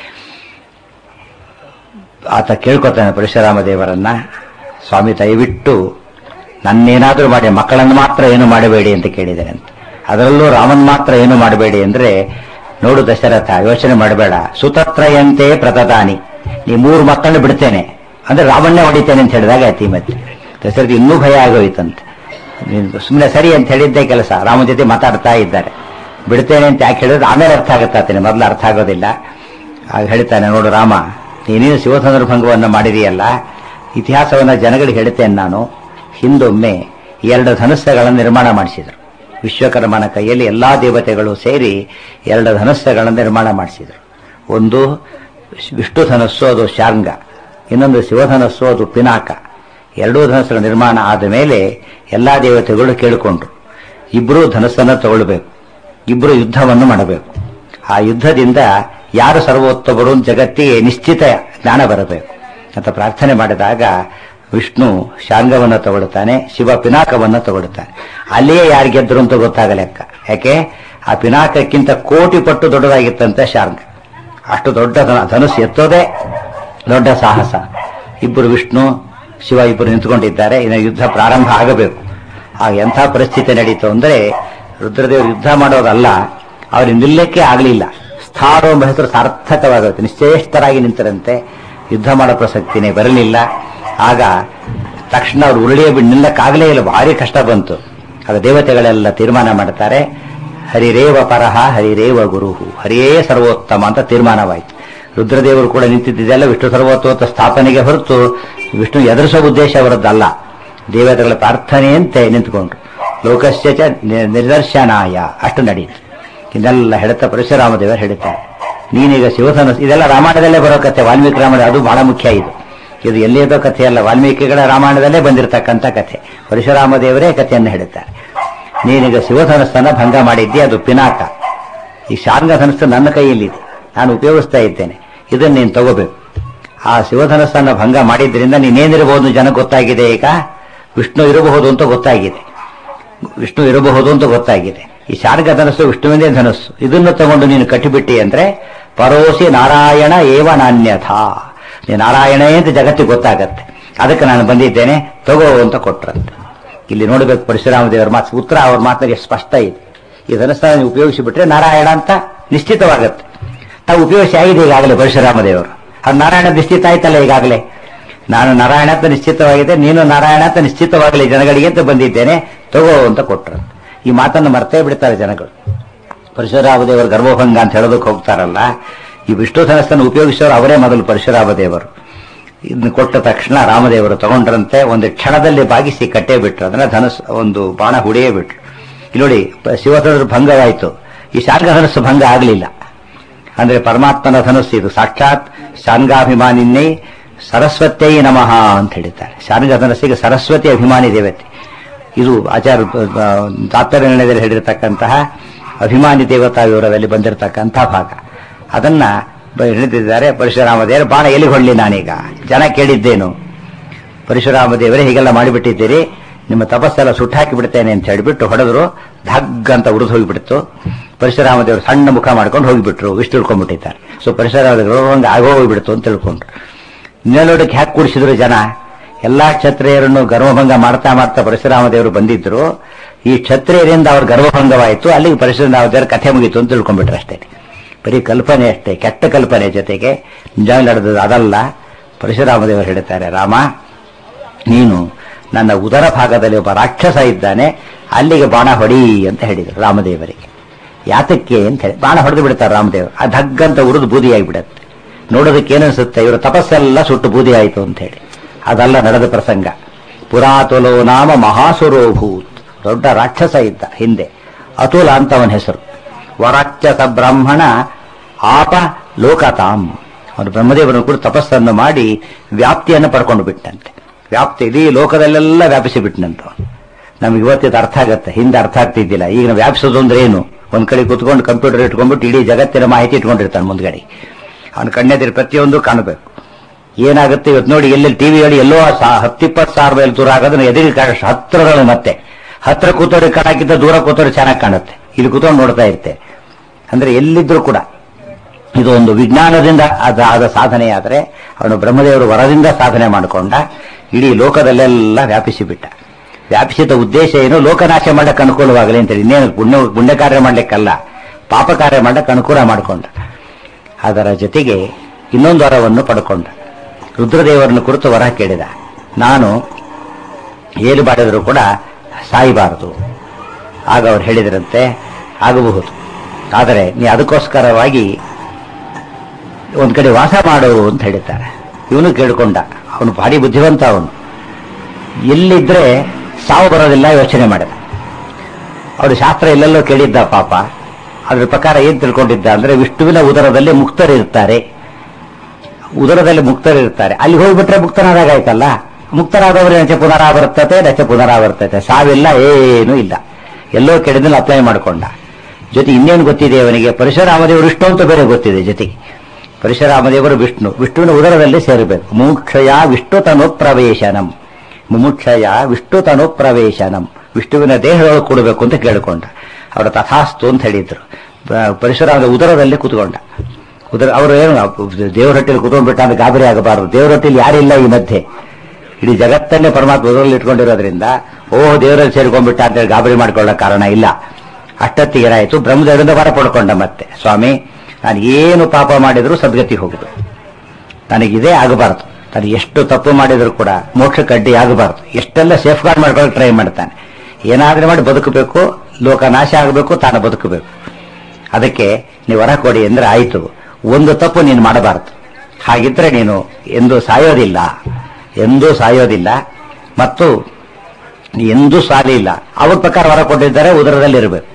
ಆತ ಕೇಳ್ಕೊತಾನೆ ಪರಶುರಾಮ ದೇವರನ್ನ ಸ್ವಾಮಿ ದಯವಿಟ್ಟು ನನ್ನೇನಾದ್ರೂ ಮಾಡಿ ಮಕ್ಕಳನ್ನು ಮಾತ್ರ ಏನು ಮಾಡಬೇಡಿ ಅಂತ ಕೇಳಿದ್ದೇನೆ ಅಂತ ಅದರಲ್ಲೂ ರಾಮನ್ ಮಾತ್ರ ಏನು ಮಾಡಬೇಡಿ ಅಂದ್ರೆ ನೋಡು ದಶರಥ ಯೋಚನೆ ಮಾಡಬೇಡ ಸುತತ್ರಯಂತೆ ಪ್ರತದಾನಿ ನೀ ಮೂರು ಮಕ್ಕಳನ್ನ ಬಿಡ್ತೇನೆ ಅಂದ್ರೆ ರಾಮನ್ನೇ ಹೊಡಿತೇನೆ ಅಂತ ಹೇಳಿದಾಗ ಆಯ್ತು ಮತ್ತೆ ದಶರಥ ಇನ್ನೂ ಭಯ ಆಗೋಯ್ತಂತೆ ಸುಮ್ಮನೆ ಸರಿ ಅಂತ ಹೇಳಿದ್ದೇ ಕೆಲಸ ರಾಮನ ಜೊತೆ ಮಾತಾಡ್ತಾ ಇದ್ದಾರೆ ಬಿಡ್ತೇನೆ ಅಂತ ಯಾಕೆ ಹೇಳಿದ್ರೆ ಆಮೇಲೆ ಅರ್ಥ ಆಗುತ್ತಾತೇನೆ ಮೊದಲು ಅರ್ಥ ಆಗೋದಿಲ್ಲ ಆಗ ಹೇಳ್ತಾನೆ ನೋಡು ರಾಮ ನೀನೇನು ಶಿವಸಂದರ್ಭಂಗವನ್ನು ಮಾಡಿದೆಯಲ್ಲ ಇತಿಹಾಸವನ್ನ ಜನಗಳಿಗೆ ಹೇಳ್ತೇನೆ ನಾನು ಹಿಂದೊಮ್ಮೆ ಎರಡು ಧನುಸ್ಸಗಳನ್ನು ನಿರ್ಮಾಣ ಮಾಡಿಸಿದರು ವಿಶ್ವಕರ್ಮನ ಕೈಯಲ್ಲಿ ಎಲ್ಲಾ ದೇವತೆಗಳು ಸೇರಿ ಎರಡು ಧನುಸ್ಸಗಳನ್ನು ನಿರ್ಮಾಣ ಮಾಡಿಸಿದರು ಒಂದು ವಿಷ್ಣು ಧನಸ್ಸು ಅದು ಶಾರ್ಂಗ ಇನ್ನೊಂದು ಶಿವಧನಸ್ಸು ಅದು ಪಿನಾಕ ಎರಡೂ ಧನಸ್ಸುಗಳ ನಿರ್ಮಾಣ ಆದ ಮೇಲೆ ಎಲ್ಲಾ ದೇವತೆಗಳು ಕೇಳಿಕೊಂಡ್ರು ಇಬ್ಬರು ಧನಸ್ಸನ್ನು ತಗೊಳ್ಬೇಕು ಇಬ್ಬರು ಯುದ್ಧವನ್ನು ಮಾಡಬೇಕು ಆ ಯುದ್ಧದಿಂದ ಯಾರು ಸರ್ವೋತ್ತಮರು ಜಗತ್ತಿಗೆ ನಿಶ್ಚಿತ ಜ್ಞಾನ ಬರಬೇಕು ಅಂತ ಪ್ರಾರ್ಥನೆ ಮಾಡಿದಾಗ ವಿಷ್ಣು ಶಾಂಗವನ್ನು ತಗೊಳ್ತಾನೆ ಶಿವ ಪಿನಾಕವನ್ನು ತಗೊಳ್ತಾನೆ ಅಲ್ಲಿಯೇ ಯಾರು ಗೆದ್ರು ಅಂತ ಗೊತ್ತಾಗಲೆಕ್ಕ ಯಾಕೆ ಆ ಪಿನಾಕಕ್ಕಿಂತ ಕೋಟಿ ಪಟ್ಟು ದೊಡ್ಡದಾಗಿತ್ತಂತೆ ಶಾರ್ಂಗ ಅಷ್ಟು ದೊಡ್ಡ ಧನುಸ್ಸು ಎತ್ತೋದೇ ದೊಡ್ಡ ಸಾಹಸ ಇಬ್ಬರು ವಿಷ್ಣು ಶಿವ ಇಬ್ಬರು ನಿಂತ್ಕೊಂಡಿದ್ದಾರೆ ಇನ್ನು ಯುದ್ಧ ಪ್ರಾರಂಭ ಆಗಬೇಕು ಆಗ ಎಂಥ ಪರಿಸ್ಥಿತಿ ನಡೀತು ಅಂದ್ರೆ ರುದ್ರದೇವರು ಯುದ್ಧ ಮಾಡೋದಲ್ಲ ಅವ್ರಿಗೆ ನಿಲ್ಲಕ್ಕೆ ಆಗಲಿಲ್ಲ ಸ್ಥಾರೋ ಎಂಬ ಹೆಸರು ಸಾರ್ಥಕವಾಗುತ್ತೆ ನಿಶ್ಚೇಷ್ಟರಾಗಿ ನಿಂತರಂತೆ ಯುದ್ಧ ಮಾಡೋ ಪ್ರಸಕ್ತಿನೇ ಬರಲಿಲ್ಲ ಆಗ ತಕ್ಷಣ ಅವರು ಉರುಳಿಯ ಬಿಟ್ಟು ನಿಲ್ಲಕ್ಕಾಗಲೇ ಇಲ್ಲ ಭಾರಿ ಕಷ್ಟ ಬಂತು ಆಗ ದೇವತೆಗಳೆಲ್ಲ ತೀರ್ಮಾನ ಮಾಡ್ತಾರೆ ಹರಿರೇವ ಪರಹ ಹರಿರೇವ ಗುರುಹು ಹರಿಯೇ ಸರ್ವೋತ್ತಮ ಅಂತ ತೀರ್ಮಾನವಾಯಿತು ರುದ್ರದೇವರು ಕೂಡ ನಿಂತಿದ್ದೆಲ್ಲ ವಿಷ್ಣು ಸರ್ವೋತ್ತಮ ಸ್ಥಾಪನೆಗೆ ಹೊರತು ವಿಷ್ಣು ಎದುರಿಸೋ ಉದ್ದೇಶ ಅವರದ್ದಲ್ಲ ದೇವತೆಗಳ ಪ್ರಾರ್ಥನೆಯಂತೆ ನಿಂತುಕೊಂಡ್ರು ಲೋಕಸ್ಯ ಚ ನಿರ್ದರ್ಶನಾಯ ಅಷ್ಟು ನಡೆಯಿತು ಇದೆಲ್ಲ ಹೇಳ್ತಾ ಪರಶುರಾಮ ದೇವರು ಹೇಳ್ತಾರೆ ನೀನೀಗ ಶಿವಧನ ಇದೆಲ್ಲ ರಾಮಾಯಣದಲ್ಲೇ ಬರೋ ಕಥೆ ವಾಲ್ಮೀಕಿ ರಾಮಾಯಣ ಅದು ಬಹಳ ಮುಖ್ಯ ಇದು ಇದು ಎಲ್ಲಿಯದೋ ಕಥೆ ಅಲ್ಲ ವಾಲ್ಮೀಕಿಗಳ ರಾಮಾಯಣದಲ್ಲೇ ಬಂದಿರತಕ್ಕಂಥ ಕಥೆ ಪರಶುರಾಮ ದೇವರೇ ಕಥೆಯನ್ನು ಹೇಳುತ್ತಾರೆ ನೀನೀಗ ಶಿವಧನಸ್ಸನ್ನ ಭಂಗ ಮಾಡಿದ್ದಿ ಅದು ಪಿನಾಕ ಈ ಶಾರ್ಂಗ ಧನಸ್ಸು ನನ್ನ ಕೈಯಲ್ಲಿದೆ ನಾನು ಉಪಯೋಗಿಸ್ತಾ ಇದ್ದೇನೆ ಇದನ್ನ ನೀನು ತಗೋಬೇಕು ಆ ಶಿವಧನಸ್ಸನ್ನ ಭಂಗ ಮಾಡಿದ್ರಿಂದ ನೀನೇನಿರಬಹುದು ಜನ ಗೊತ್ತಾಗಿದೆ ಈಗ ವಿಷ್ಣು ಇರಬಹುದು ಅಂತ ಗೊತ್ತಾಗಿದೆ ವಿಷ್ಣು ಇರಬಹುದು ಅಂತ ಗೊತ್ತಾಗಿದೆ ಈ ಶಾರ್ಗ ಧನಸ್ಸು ವಿಷ್ಣುವಿಂದೇ ಧನಸ್ಸು ಇದನ್ನು ತಗೊಂಡು ನೀನು ಕಟ್ಟಿಬಿಟ್ಟಿ ಅಂದ್ರೆ ಪರೋಸಿ ನಾರಾಯಣ ಏವ ನಾಣ್ಯಥ ನೀ ನಾರಾಯಣೇ ಅಂತ ಜಗತ್ತಿಗೆ ಗೊತ್ತಾಗತ್ತೆ ಅದಕ್ಕೆ ನಾನು ಬಂದಿದ್ದೇನೆ ತಗೋ ಅಂತ ಕೊಟ್ರಂತೆ ಇಲ್ಲಿ ನೋಡಬೇಕು ಪರಶುರಾಮ ದೇವರ ಮಾತು ಉತ್ತರ ಅವ್ರ ಮಾತಿಗೆ ಸ್ಪಷ್ಟ ಇದೆ ಈ ಧನಸ್ಸನ್ನು ನೀವು ಉಪಯೋಗಿಸಿಬಿಟ್ರೆ ನಾರಾಯಣ ಅಂತ ನಿಶ್ಚಿತವಾಗತ್ತೆ ತಾವು ಉಪಯೋಗಿಸಿ ಆಗಿದೆ ಈಗಾಗಲೇ ಪರಶುರಾಮ ದೇವರು ಅದು ನಾರಾಯಣ ನಿಶ್ಚಿತ ಆಯ್ತಲ್ಲ ಈಗಾಗಲೇ ನಾನು ನಾರಾಯಣ ಅಂತ ನಿಶ್ಚಿತವಾಗಿದೆ ನೀನು ನಾರಾಯಣ ಅಂತ ನಿಶ್ಚಿತವಾಗಲಿ ಜನಗಳಿಗೆ ಅಂತ ಬಂದಿದ್ದೇನೆ ತಗೋ ಅಂತ ಕೊಟ್ರು ಈ ಮಾತನ್ನು ಮರ್ತೇ ಬಿಡ್ತಾರೆ ಜನಗಳು ಪರಶುರಾಮ ದೇವರು ಗರ್ಭಭಂಗ ಅಂತ ಹೇಳೋದಕ್ಕೆ ಹೋಗ್ತಾರಲ್ಲ ಈ ವಿಷ್ಣು ಧನಸ್ಸನ್ನು ಉಪಯೋಗಿಸೋರು ಅವರೇ ಮೊದಲು ಪರಶುರಾಮ ದೇವರು ಇದನ್ನು ಕೊಟ್ಟ ತಕ್ಷಣ ರಾಮದೇವರು ತಗೊಂಡ್ರಂತೆ ಒಂದು ಕ್ಷಣದಲ್ಲಿ ಬಾಗಿಸಿ ಕಟ್ಟೇ ಬಿಟ್ರು ಅದನ್ನ ಧನಸ್ ಒಂದು ಬಾಣ ಹುಡಿಯೇ ಬಿಟ್ರು ಇಲ್ಲಿ ನೋಡಿ ಶಿವಧನಸ್ಸು ಭಂಗವಾಯಿತು ಈ ಶಾರ್ಗ ಧನಸ್ಸು ಭಂಗ ಆಗಲಿಲ್ಲ ಅಂದ್ರೆ ಪರಮಾತ್ಮನ ಧನಸ್ಸು ಇದು ಸಾಕ್ಷಾತ್ ಶಾಂಗಾಭಿಮಾನಿನ್ನೇ ಸರಸ್ವತೈ ನಮಃ ಅಂತ ಹೇಳಿದ್ದಾರೆ ಶಾರ್ಗ ಧನಸ್ಸಿಗೆ ಸರಸ್ವತಿ ಅಭಿಮಾನಿ ದೇವತೆ ಇದು ಆಚಾರ ತಾತ್ಪರ್ಯ ನಿರ್ಣಯದಲ್ಲಿ ಹೇಳಿರ್ತಕ್ಕಂತಹ ಅಭಿಮಾನಿ ದೇವತಾ ವಿವರದಲ್ಲಿ ಬಂದಿರತಕ್ಕಂತಹ ಭಾಗ ಅದನ್ನ ಹೇಳಿದ್ದಾರೆ ಪರಶುರಾಮ ದೇವರು ಬಾಣ ಎಲ್ಲಿ ಹೊಳ್ಳಿ ನಾನೀಗ ಜನ ಕೇಳಿದ್ದೇನು ಪರಶುರಾಮ ದೇವರೇ ಹೀಗೆಲ್ಲ ಮಾಡಿಬಿಟ್ಟಿದ್ದೀರಿ ನಿಮ್ಮ ತಪಸ್ಸೆಲ್ಲ ಸುಟ್ಟಾಕಿ ಬಿಡ್ತೇನೆ ಅಂತ ಹೇಳಿಬಿಟ್ಟು ಹೊಡೆದ್ರು ಧಗ್ ಅಂತ ಉರಿದು ಹೋಗಿಬಿಡ್ತು ಪರಶುರಾಮ ದೇವರು ಸಣ್ಣ ಮುಖ ಮಾಡ್ಕೊಂಡು ಹೋಗಿಬಿಟ್ರು ಇಷ್ಟು ತಿಳ್ಕೊಂಡ್ಬಿಟ್ಟಿದ್ದಾರೆ ಸೊ ಪರಶುರಾಮ ಗರ್ವಭಂಗ ಆಗೋಗ್ಬಿಡ್ತು ಅಂತ ತಿಳ್ಕೊಂಡ್ರು ನೆಲೋಡಕ್ಕೆ ಹ್ಯಾಕ್ ಕೂಡಿಸಿದ್ರು ಜನ ಎಲ್ಲಾ ಕ್ಷತ್ರಿಯರನ್ನು ಗರ್ವಭಂಗ ಮಾಡ್ತಾ ಮಾಡ್ತಾ ಪರಶುರಾಮ ದೇವರು ಬಂದಿದ್ರು ಈ ಕ್ಷತ್ರಿಯರಿಂದ ಅವ್ರ ಗರ್ವಭಂಗವಾಯಿತು ಅಲ್ಲಿಗೆ ಪರಶುರಾಮ ದೇವರ ಕಥೆ ಮುಗೀತು ಅಂತ ತಿಳ್ಕೊಂಡ್ಬಿಟ್ರು ಅಷ್ಟೇ ಬರೀ ಕಲ್ಪನೆ ಅಷ್ಟೇ ಕೆಟ್ಟ ಕಲ್ಪನೆ ಜೊತೆಗೆ ನಿಜ ನಡೆದದ್ದು ಅದಲ್ಲ ಪರಶುರಾಮ ದೇವರು ಹೇಳ್ತಾರೆ ರಾಮ ನೀನು ನನ್ನ ಉದರ ಭಾಗದಲ್ಲಿ ಒಬ್ಬ ರಾಕ್ಷಸ ಇದ್ದಾನೆ ಅಲ್ಲಿಗೆ ಬಾಣ ಹೊಡಿ ಅಂತ ಹೇಳಿದರು ರಾಮದೇವರಿಗೆ ಯಾತಕ್ಕೆ ಅಂತ ಹೇಳಿ ಬಾಣ ಹೊಡೆದು ಬಿಡ್ತಾರೆ ರಾಮದೇವರು ಆ ಧಗ್ಗಂತ ಉರಿದು ಬೂದಿಯಾಗಿ ಬಿಡುತ್ತೆ ನೋಡೋದಕ್ಕೆ ಏನನ್ಸುತ್ತೆ ಇವರು ತಪಸ್ಸೆಲ್ಲ ಸುಟ್ಟು ಬೂದಿ ಆಯಿತು ಅಂತ ಹೇಳಿ ಅದಲ್ಲ ನಡೆದ ಪ್ರಸಂಗ ಪುರಾತುಲೋ ನಾಮ ಮಹಾಸುರೋಭೂತ್ ದೊಡ್ಡ ರಾಕ್ಷಸ ಇದ್ದ ಹಿಂದೆ ಅತುಲ ಅಂತ ಅವನ ಹೆಸರು ವರಾಕ್ಷಸ ಬ್ರಾಹ್ಮಣ ಆಪ ಲೋಕತಾಂ ಅವನು ಬ್ರಹ್ಮದೇವರನ್ನು ಕೂಡ ತಪಸ್ಸನ್ನು ಮಾಡಿ ವ್ಯಾಪ್ತಿಯನ್ನು ಪಡ್ಕೊಂಡು ಬಿಟ್ಟಂತೆ ವ್ಯಾಪ್ತಿ ಇಡೀ ಲೋಕದಲ್ಲೆಲ್ಲ ವ್ಯಾಪಿಸಿ ಬಿಟ್ಟನಂತ ನಮ್ಗೆ ಇವತ್ತಿದ್ದು ಅರ್ಥ ಆಗತ್ತೆ ಹಿಂದೆ ಅರ್ಥ ಆಗ್ತಿದ್ದಿಲ್ಲ ಈಗ ನಾವು ವ್ಯಾಪಿಸೋದು ಅಂದ್ರೆ ಏನು ಒಂದ್ ಕಡೆ ಕುತ್ಕೊಂಡು ಕಂಪ್ಯೂಟರ್ ಇಟ್ಕೊಂಡ್ಬಿಟ್ಟು ಇಡೀ ಜಗತ್ತಿನ ಮಾಹಿತಿ ಇಟ್ಕೊಂಡಿರ್ತಾನೆ ಮುಂದ್ಗಡೆ ಅವನ ಕಣ್ಣೆದಿರು ಪ್ರತಿಯೊಂದು ಕಾಣಬೇಕು ಏನಾಗುತ್ತೆ ಇವತ್ತು ನೋಡಿ ಎಲ್ಲೆಲ್ಲಿ ಟಿವಿಯಲ್ಲಿ ಎಲ್ಲೋ ಸಾ- ಹತ್ತಿಪ್ಪತ್ತು ಸಾವಿರ ಮೇಲೆ ದೂರ ಆಗೋದನ್ನ ಎದುರಿಗೆ ಕಾಣ ಹತ್ರದಲ್ಲಿ ಮತ್ತೆ ಹತ್ರ ಕೂತವ್ರಿಗೆ ಕಾಣಕ್ಕಿಂತ ದೂರ ಕೂತವ್ರಿಗೆ ಚೆನ್ನಾಗಿ ಕಾಣುತ್ತೆ ಇಲ್ಲಿ ಕೂತ್ಕೊಂಡು ನೋಡ್ತಾ ಇರ್ತೆ ಅಂದ್ರೆ ಎಲ್ಲಿದ್ರು ಕೂಡ ಇದು ಒಂದು ವಿಜ್ಞಾನದಿಂದ ಅದ ಆದ ಸಾಧನೆಯಾದರೆ ಅವನು ಬ್ರಹ್ಮದೇವರು ವರದಿಂದ ಸಾಧನೆ ಮಾಡಿಕೊಂಡ ಇಡೀ ಲೋಕದಲ್ಲೆಲ್ಲ ವ್ಯಾಪಿಸಿ ಬಿಟ್ಟ ವ್ಯಾಪಿಸಿದ ಉದ್ದೇಶ ಏನು ಲೋಕನಾಶ ಮಾಡಕ್ಕೆ ಅನುಕೂಲವಾಗಲಿ ಅಂತೇಳಿ ಇನ್ನೇನು ಪುಣ್ಯ ಪುಣ್ಯ ಕಾರ್ಯ ಮಾಡ್ಲಿಕ್ಕಲ್ಲ ಪಾಪ ಕಾರ್ಯ ಮಾಡಕ್ಕೆ ಅನುಕೂಲ ಮಾಡಿಕೊಂಡ ಅದರ ಜೊತೆಗೆ ಇನ್ನೊಂದು ವರವನ್ನು ಪಡ್ಕೊಂಡ ರುದ್ರದೇವರನ್ನು ಕುರಿತು ವರ ಕೇಳಿದ ನಾನು ಏನು ಮಾಡಿದರೂ ಕೂಡ ಸಾಯಬಾರದು ಆಗ ಅವ್ರು ಹೇಳಿದ್ರಂತೆ ಆಗಬಹುದು ಆದರೆ ನೀ ಅದಕ್ಕೋಸ್ಕರವಾಗಿ ಒಂದ್ ಕಡೆ ವಾಸ ಮಾಡು ಅಂತ ಹೇಳಿದ್ದಾರೆ ಇವನು ಕೇಳ್ಕೊಂಡ ಅವನು ಭಾರಿ ಬುದ್ಧಿವಂತ ಅವನು ಎಲ್ಲಿದ್ರೆ ಸಾವು ಬರೋದಿಲ್ಲ ಯೋಚನೆ ಮಾಡಿದ ಅವನು ಶಾಸ್ತ್ರ ಎಲ್ಲೆಲ್ಲೋ ಕೇಳಿದ್ದ ಪಾಪ ಅದ್ರ ಪ್ರಕಾರ ಏನ್ ತಿಳ್ಕೊಂಡಿದ್ದ ಅಂದ್ರೆ ವಿಷ್ಣುವಿನ ಉದರದಲ್ಲಿ ಮುಕ್ತರಿರ್ತಾರೆ ಉದರದಲ್ಲಿ ಮುಕ್ತರಿರ್ತಾರೆ ಅಲ್ಲಿ ಹೋಗ್ಬಿಟ್ರೆ ಮುಕ್ತನಾದಾಗ ಆಯ್ತಲ್ಲ ಮುಕ್ತರಾದವರು ನಚ ಪುನರಾವರ್ತತೆ ನಚ ಪುನರಾವರ್ತತೆ ಸಾವಿಲ್ಲ ಏನೂ ಇಲ್ಲ ಎಲ್ಲೋ ಕೆಡದಲ್ಲಿ ಅಪ್ಲೈ ಮಾಡಿಕೊಂಡ ಜೊತೆ ಇನ್ನೇನು ಗೊತ್ತಿದೆ ಅವನಿಗೆ ಪರಶುರಾಮದೇವರು ವಿಷ್ಣು ಅಂತ ಬೇರೆ ಗೊತ್ತಿದೆ ಜೊತೆಗೆ ಪರಶುರಾಮದೇವರು ವಿಷ್ಣು ವಿಷ್ಣುವಿನ ಉದರದಲ್ಲಿ ಸೇರಬೇಕು ಮುಮುಕ್ಷಯ ವಿಷ್ಣು ತನು ಪ್ರವೇಶನಂ ಮುಮುಕ್ಷಯ ವಿಷ್ಣು ತನು ಪ್ರವೇಶನಂ ವಿಷ್ಣುವಿನ ದೇಹದೊಳಗೆ ಕೊಡಬೇಕು ಅಂತ ಕೇಳಿಕೊಂಡ ಅವರು ತಥಾಸ್ತು ಅಂತ ಹೇಳಿದ್ರು ಪ- ಪರಶುರಾಮದ ಉದರದಲ್ಲಿ ಕೂತ್ಕೊಂಡ ಉದರ ಅವರು ಏನು ದೇವರ ಹೊಟ್ಟೆಲಿ ಕೂತ್ಕೊಂಡ್ಬಿಟ್ಟ ಅಂತ ಗಾಬರಿ ಆಗಬಾರದು ದೇವರ ಹೊಟ್ಟೆಲಿ ಯಾರಿಲ್ಲ ಈ ಮಧ್ಯೆ ಇಡೀ ಜಗತ್ತನ್ನೇ ಪರಮಾತ್ಮ ಉದರಲ್ಲಿ ಇಟ್ಕೊಂಡಿರೋದ್ರಿಂದ ಓ ದೇವರಲ್ಲಿ ಸೇರ್ಕೊಂಡ್ಬಿಟ್ಟ ಅಂತೇಳಿ ಗಾಬರಿ ಮಾಡ್ಕೊಳ್ಳೋ ಕಾರಣ ಇಲ್ಲ ಅಷ್ಟೊತ್ತಿಗೆ ಏನಾಯಿತು ಬ್ರಹ್ಮದೇವರಿಂದ ವರ ಪಡ್ಕೊಂಡ ಮತ್ತೆ ಸ್ವಾಮಿ ನಾನು ಏನು ಪಾಪ ಮಾಡಿದರೂ ಸದ್ಗತಿ ಹೋಗುದು ನನಗಿದೇ ಆಗಬಾರದು ನಾನು ಎಷ್ಟು ತಪ್ಪು ಮಾಡಿದ್ರು ಕೂಡ ಮೋಕ್ಷಕ್ಕೆ ಅಡ್ಡಿ ಆಗಬಾರದು ಎಷ್ಟೆಲ್ಲ ಸೇಫ್ ಗಾರ್ಡ್ ಮಾಡ್ಕೊಳ್ಳೋಕೆ ಟ್ರೈ ಮಾಡ್ತಾನೆ ಏನಾದ್ರೂ ಮಾಡಿ ಬದುಕಬೇಕು ಲೋಕ ನಾಶ ಆಗಬೇಕು ತಾನು ಬದುಕಬೇಕು ಅದಕ್ಕೆ ನೀವು ವರ ಕೊಡಿ ಅಂದ್ರೆ ಆಯ್ತು ಒಂದು ತಪ್ಪು ನೀನು ಮಾಡಬಾರದು ಹಾಗಿದ್ರೆ ನೀನು ಎಂದು ಸಾಯೋದಿಲ್ಲ ಎಂದೂ ಸಾಯೋದಿಲ್ಲ ಮತ್ತು ಎಂದೂ ಸಾಲಿಲ್ಲ ಅವ್ರ ಪ್ರಕಾರ ವರ ಕೊಟ್ಟಿದ್ದಾರೆ ಉದರದಲ್ಲಿ ಇರಬೇಕು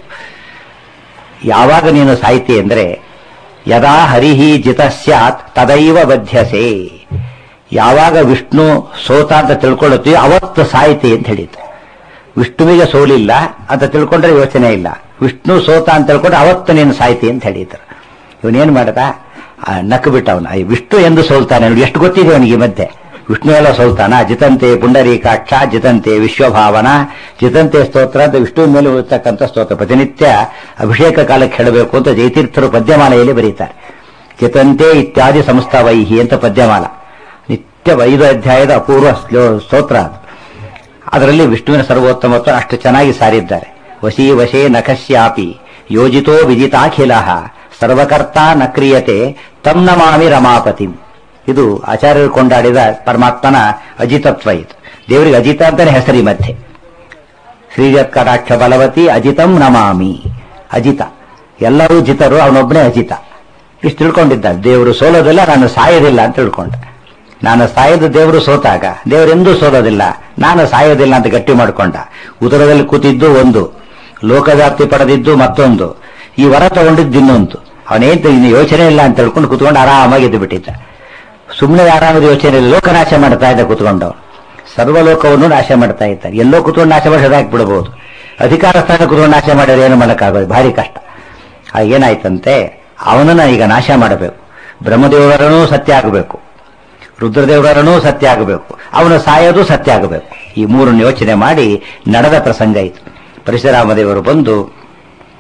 ಯಾವಾಗ ನೀನು ಸಾಯ್ತಿ ಅಂದ್ರೆ ಯದಾ ಹರಿಹಿ ಜಿತ ಸ್ಯಾತ್ ತದೈವ ಬದ್ಧಸೆ ಯಾವಾಗ ವಿಷ್ಣು ಸೋತ ಅಂತ ತಿಳ್ಕೊಳ್ಳುತ್ತೀವಿ ಅವತ್ತು ಸಾಯ್ತಿ ಅಂತ ಹೇಳಿದ್ದು ವಿಷ್ಣುವಿಗೆ ಸೋಲಿಲ್ಲ ಅಂತ ತಿಳ್ಕೊಂಡ್ರೆ ಯೋಚನೆ ಇಲ್ಲ ವಿಷ್ಣು ಸೋತ ಅಂತ ತಿಳ್ಕೊಂಡ್ರೆ ಅವತ್ತು ನೀನು ಸಾಯ್ತಿ ಅಂತ ಹೇಳಿದ್ರು ಇವನೇನ್ ಮಾಡದ ನಕ್ಕು ಬಿಟ್ಟ ಅವನು ಅಯ್ಯ, ವಿಷ್ಣು ಎಂದು ಸೋಲ್ತಾನೆ ನೋಡಿ ಎಷ್ಟು ಗೊತ್ತಿದೆ ಅವನಿಗೆ ಈ ಮಧ್ಯೆ ವಿಷ್ಣು ಎಲ್ಲ ಸೋಲ್ತಾನ ಜಿತಂತೆ ಪುಂಡರೀಕಾಕ್ಷ ಜಿತಂತೆ ವಿಶ್ವಭಾವನ ಜಿತಂತೆ ಸ್ತೋತ್ರ ಅಂತ ವಿಷ್ಣುವಿನ ಮೇಲೆ ಉಳಿತಕ್ಕಂಥ ಸ್ತೋತ್ರ ಪ್ರತಿನಿತ್ಯ ಅಭಿಷೇಕ ಕಾಲಕ್ಕೆ ಹೇಳಬೇಕು ಅಂತ ಜಯತೀರ್ಥರು ಪದ್ಯಮಾಲೆಯಲ್ಲಿ ಬರೀತಾರೆ ಜಿತಂತೆ ಇತ್ಯಾದಿ ಸಂಸ್ಥಾವೈಹಿ ಅಂತ ಪದ್ಯಮಾಲ ನಿತ್ಯ ಐದು ಅಧ್ಯಾಯದ ಅಪೂರ್ವ ಶ್ಲೋ- ಸ್ತೋತ್ರ ಅದು ಅದರಲ್ಲಿ ವಿಷ್ಣುವಿನ ಸರ್ವೋತ್ತಮತ್ವ ಅಷ್ಟು ಚೆನ್ನಾಗಿ ಸಾರಿದ್ದಾರೆ ವಶೀ ವಶೇ ನಖಶ್ಯಾಪಿ ಯೋಜಿತೋ ವಿಜಿತಾಖಿಲ ಸರ್ವಕರ್ತ ನ ಕ್ರಿಯತೆ ತಂ ನಮಾಮಿ ರಮಾಪತಿ ಇದು ಆಚಾರ್ಯರು ಕೊಂಡಾಡಿದ ಪರಮಾತ್ಮನ ಅಜಿತತ್ವ ಇದು ದೇವರಿಗೆ ಅಜಿತ ಅಂತಾನೆ ಹೆಸರಿ ಮಧ್ಯೆ ಶ್ರೀಜತ್ ಕಟಾಕ್ಷ ಬಲವತಿ ಅಜಿತಂ ನಮಾಮಿ ಅಜಿತ ಎಲ್ಲರೂ ಜಿತರು ಅವನೊಬ್ಬನೇ ಅಜಿತ ಇಷ್ಟು ತಿಳ್ಕೊಂಡಿದ್ದ ದೇವರು ಸೋಲೋದಿಲ್ಲ ನಾನು ಸಾಯೋದಿಲ್ಲ ಅಂತ ತಿಳ್ಕೊಂಡ ನಾನು ಸಾಯೋದು ದೇವರು ಸೋತಾಗ ದೇವರೆಂದೂ ಸೋಲೋದಿಲ್ಲ ನಾನು ಸಾಯೋದಿಲ್ಲ ಅಂತ ಗಟ್ಟಿ ಮಾಡಿಕೊಂಡ ಉದರದಲ್ಲಿ ಕೂತಿದ್ದು ಒಂದು ಲೋಕವ್ಯಾಪ್ತಿ ಪಡೆದಿದ್ದು ಮತ್ತೊಂದು ಈ ವರ ತಗೊಂಡಿದ್ದು ಇನ್ನೊಂದು ಅವನೇನ್ ಇನ್ನು ಯೋಚನೆ ಇಲ್ಲ ಅಂತ ತಿಳ್ಕೊಂಡು ಕೂತ್ಕೊಂಡು ಆರಾಮಾಗಿ ಎದ್ದು ಬಿಟ್ಟಿದ್ದ ಸುಮ್ಮನೆ ಆರಾಮದ ಯೋಚನೆ ಇಲ್ಲ ಲೋಕನಾಶ ಮಾಡ್ತಾ ಇದ್ದ ಕೂತ್ಕೊಂಡು ಸರ್ವಲೋಕವನ್ನು ನಾಶ ಮಾಡ್ತಾ ಇದ್ದಾರೆ ಎಲ್ಲೋ ಕೂತ್ಕೊಂಡು ನಾಶ ಮಾಡಿ ಹಾಕಿ ಬಿಡಬಹುದು ಅಧಿಕಾರ ಸ್ಥಾನ ಕೂತ್ಕೊಂಡು ನಾಶ ಮಾಡಿದ್ರೆ ಏನು ಮಾಡೋಕ್ಕಾಗೋದು ಭಾರಿ ಕಷ್ಟ ಆಗ ಏನಾಯ್ತಂತೆ ಅವನನ್ನ ಈಗ ನಾಶ ಮಾಡಬೇಕು ಬ್ರಹ್ಮದೇವರನ್ನೂ ಸತ್ಯ ಆಗಬೇಕು ರುದ್ರದೇವರನ್ನೂ ಸತ್ಯ ಆಗಬೇಕು ಅವನು ಸಾಯೋದು ಸತ್ಯ ಆಗಬೇಕು ಈ ಮೂರನ್ನು ಯೋಚನೆ ಮಾಡಿ ನಡೆದ ಪ್ರಸಂಗ ಇತ್ತು ಪರಶುರಾಮ ದೇವರು ಬಂದು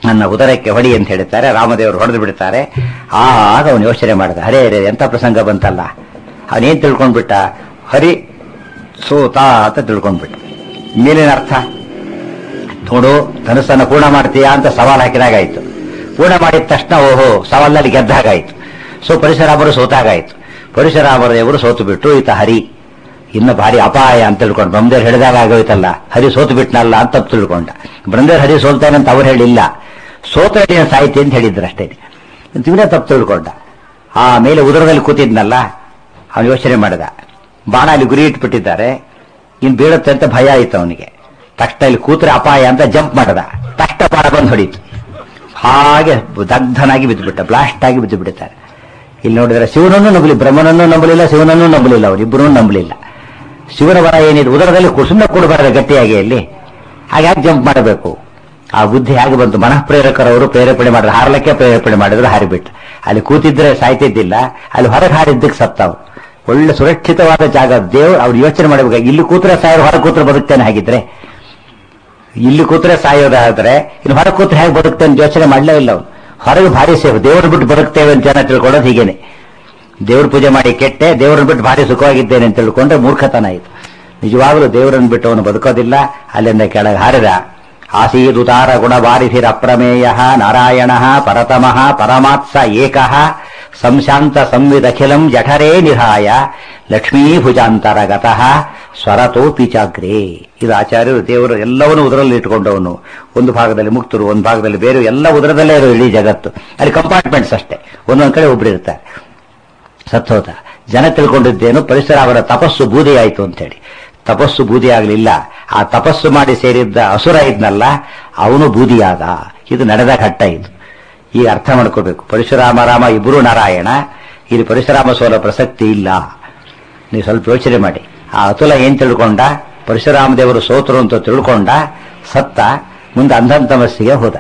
ನನ್ನ ಉದರಕ್ಕೆ ಹೊಡಿ ಅಂತ ಹೇಳ್ತಾರೆ ರಾಮದೇವರು ಹೊಡೆದು ಬಿಡ್ತಾರೆ ಆಗ ಅವನು ಯೋಚನೆ ಮಾಡಿದ ಹರೇ ಹರೇ ಎಂತ ಪ್ರಸಂಗ ಬಂತಲ್ಲ ಅವನೇನ್ ತಿಳ್ಕೊಂಡ್ಬಿಟ್ಟ ಹರಿ ಸೋತ ಅಂತ ತಿಳ್ಕೊಂಡ್ಬಿಟ್ಟ ಮೇಲಿನ ಅರ್ಥ ನೋಡು ಧನಸ್ಸನ್ನು ಪೂರ್ಣ ಮಾಡ್ತೀಯಾ ಅಂತ ಸವಾಲ್ ಹಾಕಿದಾಗಾಯ್ತು ಪೂರ್ಣ ಮಾಡಿದ ತಕ್ಷಣ ಓಹೋ ಸವಾಲಲ್ಲಿ ಗೆದ್ದಾಗಾಯ್ತು ಸೊ ಪರಶುರಾಮರು ಸೋತಾಗಾಯ್ತು ಪರಶುರಾಮರ ದೇವರು ಸೋತು ಬಿಟ್ಟು ಈತ ಹರಿ ಇನ್ನು ಭಾರಿ ಅಪಾಯ ಅಂತ ತಿಳ್ಕೊಂಡು ಬ್ರಹ್ಮದೇವ್ರು ಹೇಳಿದಾಗ ಆಗೋಯ್ತಲ್ಲ ಹರಿ ಸೋತು ಬಿಟ್ನಲ್ಲ ಅಂತ ತಪ್ಪು ತಿಳ್ಕೊಂಡ ಬ್ರಹ್ಮದೇವ್ರು ಹರಿ ಸೋಲ್ತಾನೆ ಅಂತ ಅವ್ರು ಹೇಳಿಲ್ಲ ಸೋತ ನೀನು ಸಾಹಿತಿ ಅಂತ ಹೇಳಿದ್ರು ಅಷ್ಟೇ ಇವನೇ ತಪ್ಪು ತಿಳ್ಕೊಂಡ ಆ ಮೇಲೆ ಉದರದಲ್ಲಿ ಕೂತಿದ್ನಲ್ಲ ಅವನು ಯೋಚನೆ ಮಾಡಿದ ಬಾಣ ಅಲ್ಲಿ ಗುರಿ ಇಟ್ಬಿಟ್ಟಿದ್ದಾರೆ ಇನ್ ಬೀಳುತ್ತೆ ಅಂತ ಭಯ ಆಯ್ತು ಅವನಿಗೆ ತಕ್ಷಣ ಇಲ್ಲಿ ಕೂತ್ರೆ ಅಪಾಯ ಅಂತ ಜಂಪ್ ಮಾಡದ ತಕ್ಷಣ ಬಾಣ ಬಂದು ಹೊಡೀತು ಹಾಗೆ ದಗ್ಧನಾಗಿ ಬಿದ್ದುಬಿಟ್ಟ ಬ್ಲಾಸ್ಟ್ ಆಗಿ ಬಿದ್ದು ಬಿಡುತ್ತಾರೆ ಇಲ್ಲಿ ನೋಡಿದ್ರೆ ಶಿವನನ್ನು ನಂಬಲಿ ಬ್ರಹ್ಮನನ್ನು ನಂಬಲಿಲ್ಲ ಶಿವನನ್ನು ನಂಬಲಿಲ್ಲ ಅವರಿಬ್ಬರೂ ನಂಬಲಿಲ್ಲ ಶಿವನ ವರ ಏನಿದೆ ಉದರದಲ್ಲಿ ಕುಸುಮ ಕೊಡಬಾರದು ಗಟ್ಟಿಯಾಗಿ ಅಲ್ಲಿ ಹಾಗಾಗಿ ಜಂಪ್ ಮಾಡಬೇಕು ಆ ಬುದ್ಧಿ ಹೇಗೆ ಬಂತು ಮನಃ ಪ್ರೇರಕರವರು ಪ್ರೇರೇಪಣೆ ಮಾಡಿದ್ರು ಹಾರಲಕ್ಕೆ ಪ್ರೇರೇಪಣೆ ಮಾಡಿದ್ರು ಹಾರಿಬಿಟ್ಟು ಅಲ್ಲಿ ಕೂತಿದ್ರೆ ಸಾಯ್ತಿದ್ದಿಲ್ಲ ಅಲ್ಲಿ ಹೊರಗೆ ಹಾರಿದ್ದಕ್ಕೆ ಸತ್ತವು ಒಳ್ಳೆ ಸುರಕ್ಷಿತವಾದ ಜಾಗ ದೇವ್ರು ಅವ್ರು ಯೋಚನೆ ಮಾಡಬೇಕು ಇಲ್ಲಿ ಕೂತ್ರೆ ಸಾಯೋರು ಹೊರಗೆ ಕೂತ್ರೆ ಬದುಕ್ತೇನೆ ಹಾಗಿದ್ರೆ ಇಲ್ಲಿ ಕೂತ್ರೆ ಸಾಯೋದಾದ್ರೆ ಇನ್ನು ಹೊರಗೆ ಕೂತ್ರೆ ಹೇಗೆ ಬದುಕ್ತೇನೆ ಯೋಚನೆ ಮಾಡಲೇ ಇಲ್ಲ ಅವನು ಹೊರಗೆ ಭಾರಿ ಸೇವೆ ದೇವ್ರ ಬಿಟ್ಟು ಬದುಕ್ತೇವೆ ಅಂತ ಜನ ತಿಳ್ಕೊಳ್ಳೋದು ಹೀಗೇನೆ ದೇವ್ರ ಪೂಜೆ ಮಾಡಿ ಕೆಟ್ಟೆ ದೇವ್ರನ್ನ ಬಿಟ್ಟು ಭಾರಿ ಸುಖವಾಗಿದ್ದೇನೆ ಅಂತ ತಿಳ್ಕೊಂಡ್ರೆ ಮೂರ್ಖತನ ಆಯಿತು ನಿಜವಾಗಲೂ ದೇವರನ್ನು ಬಿಟ್ಟು ಅವನು ಬದುಕೋದಿಲ್ಲ ಅಲ್ಲಿಂದ ಕೆಳಗೆ ಹಾರಿದ ಆಸೀದುತಾರ ಗುಣವಾರಿಧಿರ ಅಪ್ರಮೇಯ ನಾರಾಯಣ ಪರತಮಃ ಪರಮಾತ್ಸ ಏಕಃ ಸಂಶಾಂತ ಸಂವಿದಖಿಲಂ ಜಠರೇ ನಿಹಾಯ ಲಕ್ಷ್ಮೀಭುಜಾಂತರಗತಃ ಸ್ವರತೋಪಿ ಚಾಗ್ರೇ ಇದು ಆಚಾರ್ಯರು ದೇವರು ಎಲ್ಲವನ್ನೂ ಉದರಲ್ಲಿ ಇಟ್ಕೊಂಡವನು ಒಂದು ಭಾಗದಲ್ಲಿ ಮುಕ್ತರು ಒಂದು ಭಾಗದಲ್ಲಿ ಬೇರೆ ಎಲ್ಲ ಉದರದಲ್ಲೇ ಇರೋ ಇಡೀ ಜಗತ್ತು ಅಲ್ಲಿ ಕಂಪಾರ್ಟ್ಮೆಂಟ್ಸ್ ಅಷ್ಟೇ ಒಂದೊಂದು ಕಡೆ ಒಬ್ರು ಇರ್ತಾರೆ ಸತ್ತೋದ ಜನ ತಿಳ್ಕೊಂಡಿದ್ದೇನು ಪರಿಸರ ಅವರ ತಪಸ್ಸು ಬೂದಿ ಆಯಿತು ಅಂತೇಳಿ ತಪಸ್ಸು ಬೂದಿ ಆಗಲಿಲ್ಲ ಆ ತಪಸ್ಸು ಮಾಡಿ ಸೇರಿದ್ದ ಅಸುರ ಇದ್ನಲ್ಲ ಅವನು ಬೂದಿಯಾದ ಇದು ನಡೆದ ಘಟ್ಟ ಇದು ಈಗ ಅರ್ಥ ಮಾಡ್ಕೋಬೇಕು ಪರಶುರಾಮ ರಾಮ ಇಬ್ಬರು ನಾರಾಯಣ ಇಲ್ಲಿ ಪರಶುರಾಮ ಸೋಲ ಪ್ರಸಕ್ತಿ ಇಲ್ಲ ನೀವು ಸ್ವಲ್ಪ ಯೋಚನೆ ಮಾಡಿ ಆ ಅತುಲ ಏನ್ ತಿಳ್ಕೊಂಡ ಪರಶುರಾಮ ದೇವರು ಸೋತರು ಅಂತ ತಿಳ್ಕೊಂಡ ಸತ್ತ ಮುಂದೆ ಅಂಧನ್ ತಮಸ್ಸಿಗೆ ಹೋದ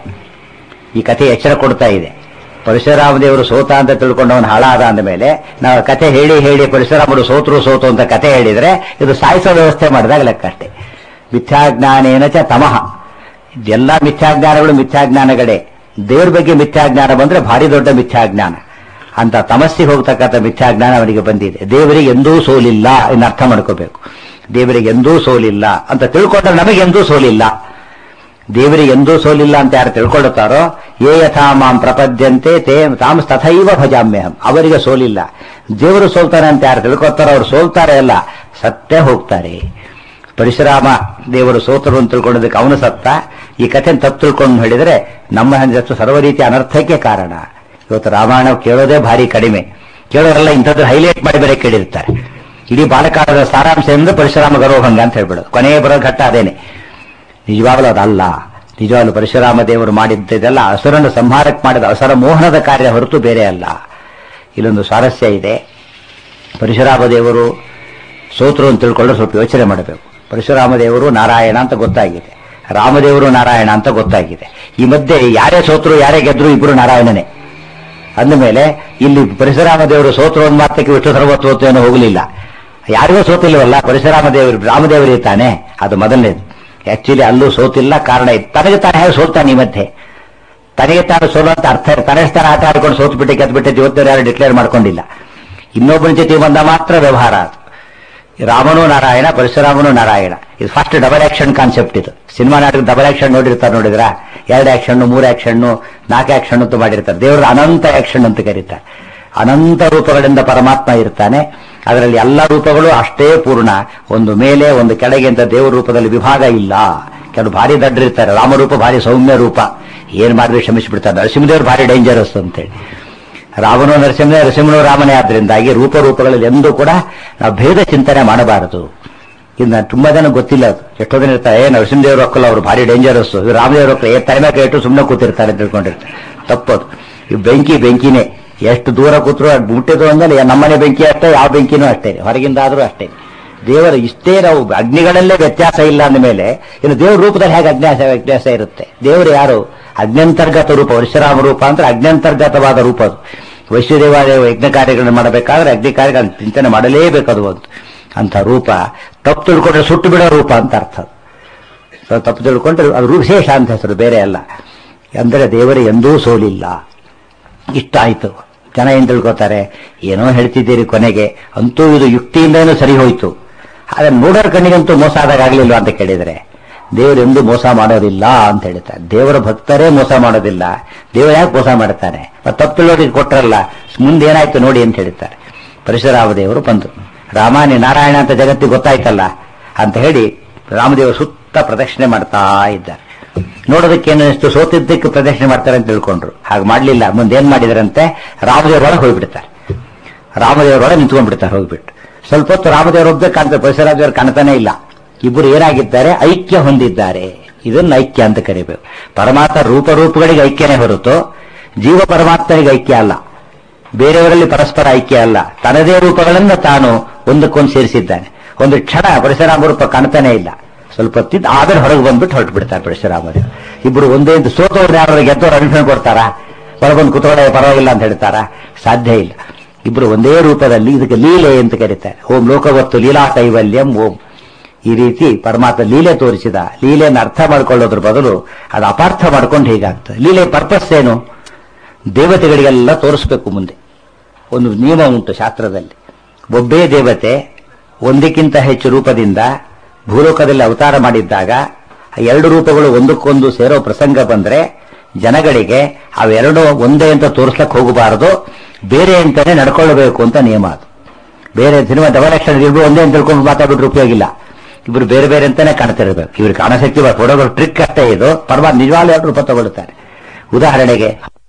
ಈ ಕಥೆ ಎಚ್ಚರ ಕೊಡ್ತಾ ಇದೆ ಪರಶುರಾಮ ದೇವರು ಸೋತ ಅಂತ ತಿಳ್ಕೊಂಡವನು ಹಾಳಾದ ಅಂದ ಮೇಲೆ ನಾವು ಕಥೆ ಹೇಳಿ ಹೇಳಿ ಪರಶುರಾಮರು ಸೋತರು ಸೋತು ಅಂತ ಕಥೆ ಹೇಳಿದ್ರೆ ಇದು ಸಾಯಿಸೋ ವ್ಯವಸ್ಥೆ ಮಾಡಿದಾಗ ಲೆಕ್ಕ ಅಷ್ಟೇ ಮಿಥ್ಯಾಜ್ಞಾನೇನ ಚ ತಮಃ ಇದೆಲ್ಲ ಮಿಥ್ಯಾಜ್ಞಾನಗಳು ಮಿಥ್ಯಾಜ್ಞಾನಗಳೇ ದೇವ್ರ ಬಗ್ಗೆ ಮಿಥ್ಯಾಜ್ಞಾನ ಬಂದ್ರೆ ಭಾರಿ ದೊಡ್ಡ ಮಿಥ್ಯಾಜ್ಞಾನ ಅಂತ ತಮಸ್ಸಿಗೆ ಹೋಗ್ತಕ್ಕಂಥ ಮಿಥ್ಯಾಜ್ಞಾನ ಅವನಿಗೆ ಬಂದಿದೆ ದೇವರಿಗೆ ಎಂದೂ ಸೋಲಿಲ್ಲ ಇನ್ನು ಅರ್ಥ ಮಾಡ್ಕೋಬೇಕು ದೇವರಿಗೆ ಎಂದೂ ಸೋಲಿಲ್ಲ ಅಂತ ತಿಳ್ಕೊಂಡ್ರೆ ನಮಗೆ ಎಂದೂ ಸೋಲಿಲ್ಲ ದೇವರಿಗೆ ಎಂದೂ ಸೋಲಿಲ್ಲ ಅಂತ ಯಾರು ತಿಳ್ಕೊಳ್ಳುತ್ತಾರೋ ಏ ಯಥಾ ಮಾಂ ಪ್ರಪದ್ಯಂತೆ ತೇ ತಾಮ್ ತಥೈವ ಭಜಾಮ್ಯಹಂ ಅವರಿಗೆ ಸೋಲಿಲ್ಲ ದೇವರು ಸೋಲ್ತಾನೆ ಅಂತ ಯಾರು ತಿಳ್ಕೊತಾರೋ ಅವ್ರು ಸೋಲ್ತಾರೆ ಅಲ್ಲ ಸತ್ತೇ ಹೋಗ್ತಾರೆ ಪರಶುರಾಮ ದೇವರು ಸೋತರು ಅಂತ ತಿಳ್ಕೊಳ್ಳೋದಕ್ಕೆ ಅವನು ಸತ್ತ ಈ ಕಥೆ ತಪ್ಪು ತಿಳ್ಕೊಂಡು ಹೇಳಿದ್ರೆ ನಮ್ಮ ಹಂಜತ್ತು ಸರ್ವ ರೀತಿಯ ಅನರ್ಥಕ್ಕೆ ಕಾರಣ ಇವತ್ತು ರಾಮಾಯಣ ಕೇಳೋದೇ ಭಾರಿ ಕಡಿಮೆ ಕೇಳೋರೆಲ್ಲ ಇಂಥದ್ದು ಹೈಲೈಟ್ ಮಾಡಿ ಬೇರೆ ಕೇಳಿರ್ತಾರೆ ಇಡೀ ಬಾಲಕಾಲದ ಸಾರಾಂಶ ಅಂದ್ರೆ ಪರಶುರಾಮ ಗರೋಭಂಗ ಅಂತ ಹೇಳ್ಬಿಡೋದು ಕೊನೆಯ ಬರೋ ಘಟ್ಟ ಅದೇನೆ ನಿಜವಾಗಲೂ ಅದಲ್ಲ ನಿಜವಾಗ್ಲೂ ಪರಶುರಾಮ ದೇವರು ಮಾಡಿದ್ದೆಲ್ಲ ಅಸುರನ್ನು ಸಂಹಾರಕ್ಕೆ ಮಾಡಿದ ಅಸುರ ಮೋಹನದ ಕಾರ್ಯ ಹೊರತು ಬೇರೆ ಅಲ್ಲ ಇಲ್ಲೊಂದು ಸ್ವಾರಸ್ಯ ಇದೆ ಪರಶುರಾಮ ದೇವರು ಸೋತರು ಅಂತ ತಿಳ್ಕೊಳ್ಳೋ ಸ್ವಲ್ಪ ಯೋಚನೆ ಮಾಡಬೇಕು ಪರಶುರಾಮ ದೇವರು ನಾರಾಯಣ ಅಂತ ಗೊತ್ತಾಗಿದೆ ರಾಮದೇವರು ನಾರಾಯಣ ಅಂತ ಗೊತ್ತಾಗಿದೆ ಈ ಮಧ್ಯೆ ಯಾರೇ ಸೋತರು ಯಾರೇ ಗೆದ್ರು ಇಬ್ರು ನಾರಾಯಣನೇ ಅಂದಮೇಲೆ ಇಲ್ಲಿ ಪರಶುರಾಮ ದೇವರು ಸೋತರು ಒಂದು ಮಾತಕ್ಕೆ ವಿಷ್ಣು ಸರ್ವತ್ವತ್ತು ಏನೋ ಹೋಗಲಿಲ್ಲ ಯಾರಿಗೂ ಸೋತಿಲ್ವಲ್ಲ ಪರಶುರಾಮ ದೇವರು ರಾಮದೇವರೇ ತಾನೆ ಅದು ಮೊದಲನೇದು ಆಕ್ಚುಲಿ ಅಲ್ಲೂ ಸೋತಿಲ್ಲ ಕಾರಣ ಇತ್ತು ತನಗೆ ತಾನು ಹೇಗೆ ಸೋಲ್ತಾನೆ ಈ ಮಧ್ಯೆ ತನಗೆ ತಾನು ಸೋಲು ಅಂತ ಅರ್ಥ ಇದೆ ತನಗೆ ತಾನು ಆಟ ಆಡ್ಕೊಂಡು ಸೋತು ಬಿಟ್ಟು ಗೆದ್ಬಿಟ್ಟೆ ಇವತ್ತು ಯಾರು ಡಿಕ್ಲೇರ್ ಮಾಡ್ಕೊಂಡಿಲ್ಲ ಇನ್ನೊಬ್ಬನ ಜೊತೆ ಬಂದ ಮಾತ್ರ ವ್ಯವಹಾರ ಅದು ರಾಮನು ನಾರಾಯಣ ಪರಶುರಾಮನು ನಾರಾಯಣ ಇದು ಫಸ್ಟ್ ಡಬಲ್ ಆಕ್ಷನ್ ಕಾನ್ಸೆಪ್ಟ್ ಇದು ಸಿನಿಮಾ ನಾಟಕ ಡಬಲ್ ಆಕ್ಷನ್ ನೋಡಿರ್ತಾರೆ ನೋಡಿದ್ರ ಎರಡು ಆಕ್ಷನ್ ಮೂರು ಆಕ್ಷನ್ ನಾಲ್ಕು ಆಕ್ಷನ್ ಅಂತ ಮಾಡಿರ್ತಾರೆ ದೇವರ ಅನಂತ ಆಕ್ಷನ್ ಅಂತ ಕರೀತಾರೆ ಅನಂತ ರೂಪಗಳಿಂದ ಪರಮಾತ್ಮ ಇರ್ತಾನೆ ಅದರಲ್ಲಿ ಎಲ್ಲ ರೂಪಗಳು ಅಷ್ಟೇ ಪೂರ್ಣ ಒಂದು ಮೇಲೆ ಒಂದು ಕೆಳಗೆ ಅಂತ ದೇವರ ರೂಪದಲ್ಲಿ ವಿಭಾಗ ಇಲ್ಲ ಕೆಲವು ಭಾರಿ ದಡ್ಡರಿರ್ತಾರೆ ರಾಮರೂಪ ಭಾರಿ ಸೌಮ್ಯ ರೂಪ ಏನ್ ಮಾಡಿದ್ರೆ ಕ್ಷಮಿಸಿಬಿಡ್ತಾರೆ ನರಸಿಂಹದೇವರು ಭಾರಿ ಡೇಂಜರಸ್ ಅಂತೇಳಿ ರಾಮನು ನರಸಿಂಹ ನರಸಿಂಹನು ರಾಮನೇ ಆದ್ರಿಂದಾಗಿ ರೂಪಗಳಲ್ಲಿ ಎಂದೂ ಕೂಡ ನಾವು ಭೇದ ಚಿಂತನೆ ಮಾಡಬಾರದು ಇನ್ನು ತುಂಬಾ ಜನ ಗೊತ್ತಿಲ್ಲ ಅದು ಎಷ್ಟೋ ಜನ ಇರ್ತಾರೆ ಏ ನರಸಿಂಹದೇವರು ಒಕ್ಕಲ್ಲ ಅವರು ಭಾರಿ ಡೇಂಜರಸ್ ರಾಮದೇವ್ರ ಒಕ್ಕಲ ಏ ತಲೆ ಕೈ ಇಟ್ಟು ಸುಮ್ಮನೆ ಕೂತಿರ್ತಾರೆ ಅಂತ ತಿಳ್ಕೊಂಡಿರ್ತಾರೆ ತಪ್ಪದು ಈ ಬೆಂಕಿ ಬೆಂಕಿನೇ ಎಷ್ಟು ದೂರ ಕೂತ್ರು ಅದು ಮುಟ್ಟಿದ್ರು ಅಂದ್ರೆ ನಮ್ಮನೆ ಬೆಂಕಿ ಅಷ್ಟೇ ಯಾವ ಬೆಂಕಿನೂ ಅಷ್ಟೇ ಹೊರಗಿಂದ ಆದ್ರೂ ಅಷ್ಟೇ ದೇವರ ಇಷ್ಟೇ ನಾವು ಅಗ್ನಿಗಳಲ್ಲೇ ವ್ಯತ್ಯಾಸ ಇಲ್ಲ ಅಂದ ಮೇಲೆ ಇನ್ನು ದೇವ್ರ ರೂಪದಲ್ಲಿ ಹೇಗೆ ಅಜ್ಞಾಸ ವ್ಯತ್ಯಾಸ ಇರುತ್ತೆ ದೇವರು ಯಾರು ಅಜ್ಞಂತರ್ಗತ ರೂಪ ಪರಶುರಾಮ ರೂಪ ಅಂದ್ರೆ ಅಜ್ಞಂತರ್ಗತವಾದ ರೂಪ ಅದು ವೈಶ್ವದೇವಾಲಯ ಯಜ್ಞ ಕಾರ್ಯಗಳನ್ನು ಮಾಡಬೇಕಾದ್ರೆ ಅಗ್ನಿ ಕಾರ್ಯಗಳನ್ನು ಚಿಂತನೆ ಮಾಡಲೇಬೇಕು ಅದು ಒಂದು ಅಂತ ರೂಪ ತಪ್ಪು ತಿಳ್ಕೊಂಡ್ರೆ ಸುಟ್ಟು ಬಿಡೋ ರೂಪ ಅಂತ ಅರ್ಥ ಅದು ತಪ್ಪು ತಿಳ್ಕೊಂಡ್ರೆ ಅದು ವಿಶೇಷ ಅಂತ ಹೆಸರು ಬೇರೆ ಅಲ್ಲ ಅಂದರೆ ದೇವರು ಎಂದೂ ಸೋಲಿಲ್ಲ ಇಷ್ಟ ಆಯ್ತು ಜನ ಏನ್ ತಿಳ್ಕೊತಾರೆ ಏನೋ ಹೇಳ್ತಿದ್ದೀರಿ ಕೊನೆಗೆ ಅಂತೂ ಇದು ಯುಕ್ತಿಯಿಂದನೂ ಸರಿ ಹೋಯ್ತು ಆದ್ರೆ ನೋಡೋರ್ ಕಣ್ಣಿಗಂತೂ ಮೋಸ ಆದಾಗಲಿಲ್ವಾ ಅಂತ ಕೇಳಿದ್ರೆ ದೇವರು ಎಂದೂ ಮೋಸ ಮಾಡೋದಿಲ್ಲ ಅಂತ ಹೇಳ್ತಾರೆ ದೇವರ ಭಕ್ತರೇ ಮೋಸ ಮಾಡೋದಿಲ್ಲ ದೇವರು ಯಾಕೆ ಮೋಸ ಮಾಡ್ತಾನೆ ಮತ್ತೆ ತಪ್ಪು ನೋಡಿ ಕೊಟ್ರಲ್ಲ ಮುಂದೆ ಏನಾಯ್ತು ನೋಡಿ ಅಂತ ಹೇಳ್ತಾರೆ ಪರಶುರಾಮ ದೇವರು ಬಂದರು ರಾಮಾನಿ ನಾರಾಯಣ ಅಂತ ಜಗತ್ತಿಗೆ ಗೊತ್ತಾಯ್ತಲ್ಲ ಅಂತ ಹೇಳಿ ರಾಮದೇವರು ಸುತ್ತ ಪ್ರದಕ್ಷಿಣೆ ಮಾಡ್ತಾ ಇದ್ದಾರೆ ನೋಡೋದಕ್ಕೆ ಏನಿಸ್ತು ಸೋತಿದ್ದಕ್ಕೆ ಪ್ರದಕ್ಷಿಣೆ ಮಾಡ್ತಾರೆ ಅಂತ ತಿಳ್ಕೊಂಡ್ರು ಹಾಗೆ ಮಾಡ್ಲಿಲ್ಲ ಮುಂದೆ ಏನ್ ಮಾಡಿದ್ರಂತೆ ರಾಮದೇವರೊಳಗೆ ಹೋಗ್ಬಿಡ್ತಾರೆ ರಾಮದೇವರೊಳಗೆ ನಿಂತ್ಕೊಂಡ್ಬಿಡ್ತಾರೆ ಹೋಗ್ಬಿಟ್ಟು ಸ್ವಲ್ಪ ಹೊತ್ತು ರಾಮದೇವರು ಒಬ್ಬೇ ಕಾಣ್ತಾರೆ ಪರಿಸರಾಜವರು ಕಾಣ್ತಾನೆ ಇಲ್ಲ ಇಬ್ಬರು ಏನಾಗಿದ್ದಾರೆ ಐಕ್ಯ ಹೊಂದಿದ್ದಾರೆ ಇದನ್ನ ಐಕ್ಯ ಅಂತ ಕರಿಬೇಕು ಪರಮಾತ್ಮ ರೂಪರೂಪಗಳಿಗೆ ಐಕ್ಯನೇ ಹೊರತು ಜೀವ ಪರಮಾತ್ಮನಿಗೆ ಐಕ್ಯ ಅಲ್ಲ ಬೇರೆಯವರಲ್ಲಿ ಪರಸ್ಪರ ಐಕ್ಯ ಅಲ್ಲ ತನ್ನದೇ ರೂಪಗಳನ್ನು ತಾನು ಒಂದಕ್ಕೊಂದು ಸೇರಿಸಿದ್ದಾನೆ ಒಂದು ಕ್ಷಣ ಪರಶುರಾಮ ರೂಪ ಕಾಣ್ತಾನೆ ಇಲ್ಲ ಸ್ವಲ್ಪ ಹೊತ್ತಿದ್ದು ಆದ್ರೆ ಹೊರಗೆ ಬಂದ್ಬಿಟ್ಟು ಹೊರಟು ಬಿಡ್ತಾರೆ ಪರಶುರಾಮರು ಇಬ್ಬರು ಒಂದೇ ಸೋತವ್ರು ಯಾರು ಗೆದ್ದವ್ರು ಅನುಷ್ಠಾನ ಕೊಡ್ತಾರಾ ಹೊರಗೊಂದು ಕುತ್ಕೊಳ್ಳೆ ಪರವಾಗಿಲ್ಲ ಅಂತ ಹೇಳ್ತಾರಾ ಸಾಧ್ಯ ಇಲ್ಲ ಇಬ್ರು ಒಂದೇ ರೂಪದಲ್ಲಿ ಇದಕ್ಕೆ ಲೀಲೆ ಅಂತ ಕರೀತಾರೆ ಓಂ ಲೋಕವತ್ತು ಲೀಲಾ ಕೈವಲ್ಯಂ ಓಂ ಈ ರೀತಿ ಪರಮಾತ್ಮ ಲೀಲೆ ತೋರಿಸಿದ ಲೀಲೆಯನ್ನು ಅರ್ಥ ಮಾಡ್ಕೊಳ್ಳೋದ್ರ ಬದಲು ಅದು ಅಪಾರ್ಥ ಮಾಡ್ಕೊಂಡು ಹೀಗಾಗ್ತದೆ ಲೀಲೆ ಪರ್ಪಸ್ ಏನು ದೇವತೆಗಳಿಗೆಲ್ಲ ತೋರಿಸ್ಬೇಕು ಮುಂದೆ ಒಂದು ನಿಯಮ ಉಂಟು ಶಾಸ್ತ್ರದಲ್ಲಿ ಒಬ್ಬೇ ದೇವತೆ ಒಂದಕ್ಕಿಂತ ಹೆಚ್ಚು ರೂಪದಿಂದ ಭೂಲೋಕದಲ್ಲಿ ಅವತಾರ ಮಾಡಿದ್ದಾಗ ಆ ಎರಡು ರೂಪಗಳು ಒಂದಕ್ಕೊಂದು ಸೇರೋ ಪ್ರಸಂಗ ಬಂದ್ರೆ ಜನಗಳಿಗೆ ಅವೆರಡು ಒಂದೇ ಅಂತ ತೋರಿಸ್ಲಕ್ಕೆ ಹೋಗಬಾರದು ಬೇರೆ ಅಂತಾನೆ ನಡ್ಕೊಳ್ಬೇಕು ಅಂತ ನಿಯಮ ಅದು ಬೇರೆ ಸಿನಿಮಾ ಡಬಲ್ ಇಬ್ರು ಒಂದೇ ಅಂತ ತಿಳ್ಕೊಂಡು ಮಾತಾಡ್ಬಿಟ್ರೆ ಉಪಯೋಗ ಇಲ್ಲ ಇಬ್ರು ಬೇರೆ ಬೇರೆ ಅಂತಾನೆ ಕಾಣ್ತಿರ್ಬೇಕು ಇವ್ರಿಗೆ ಕಾಣಶಕ್ತಿ ಫೋಟೋಗಳು ಟ್ರಿಕ್ ಅಷ್ಟೇ ಇದು ಪರವಾಗಿ ನಿಜವಾಗ್ಲೂ ಎರಡು ರೂಪ ತಗೊಳ್ತಾರೆ ಉದಾಹರಣೆಗೆ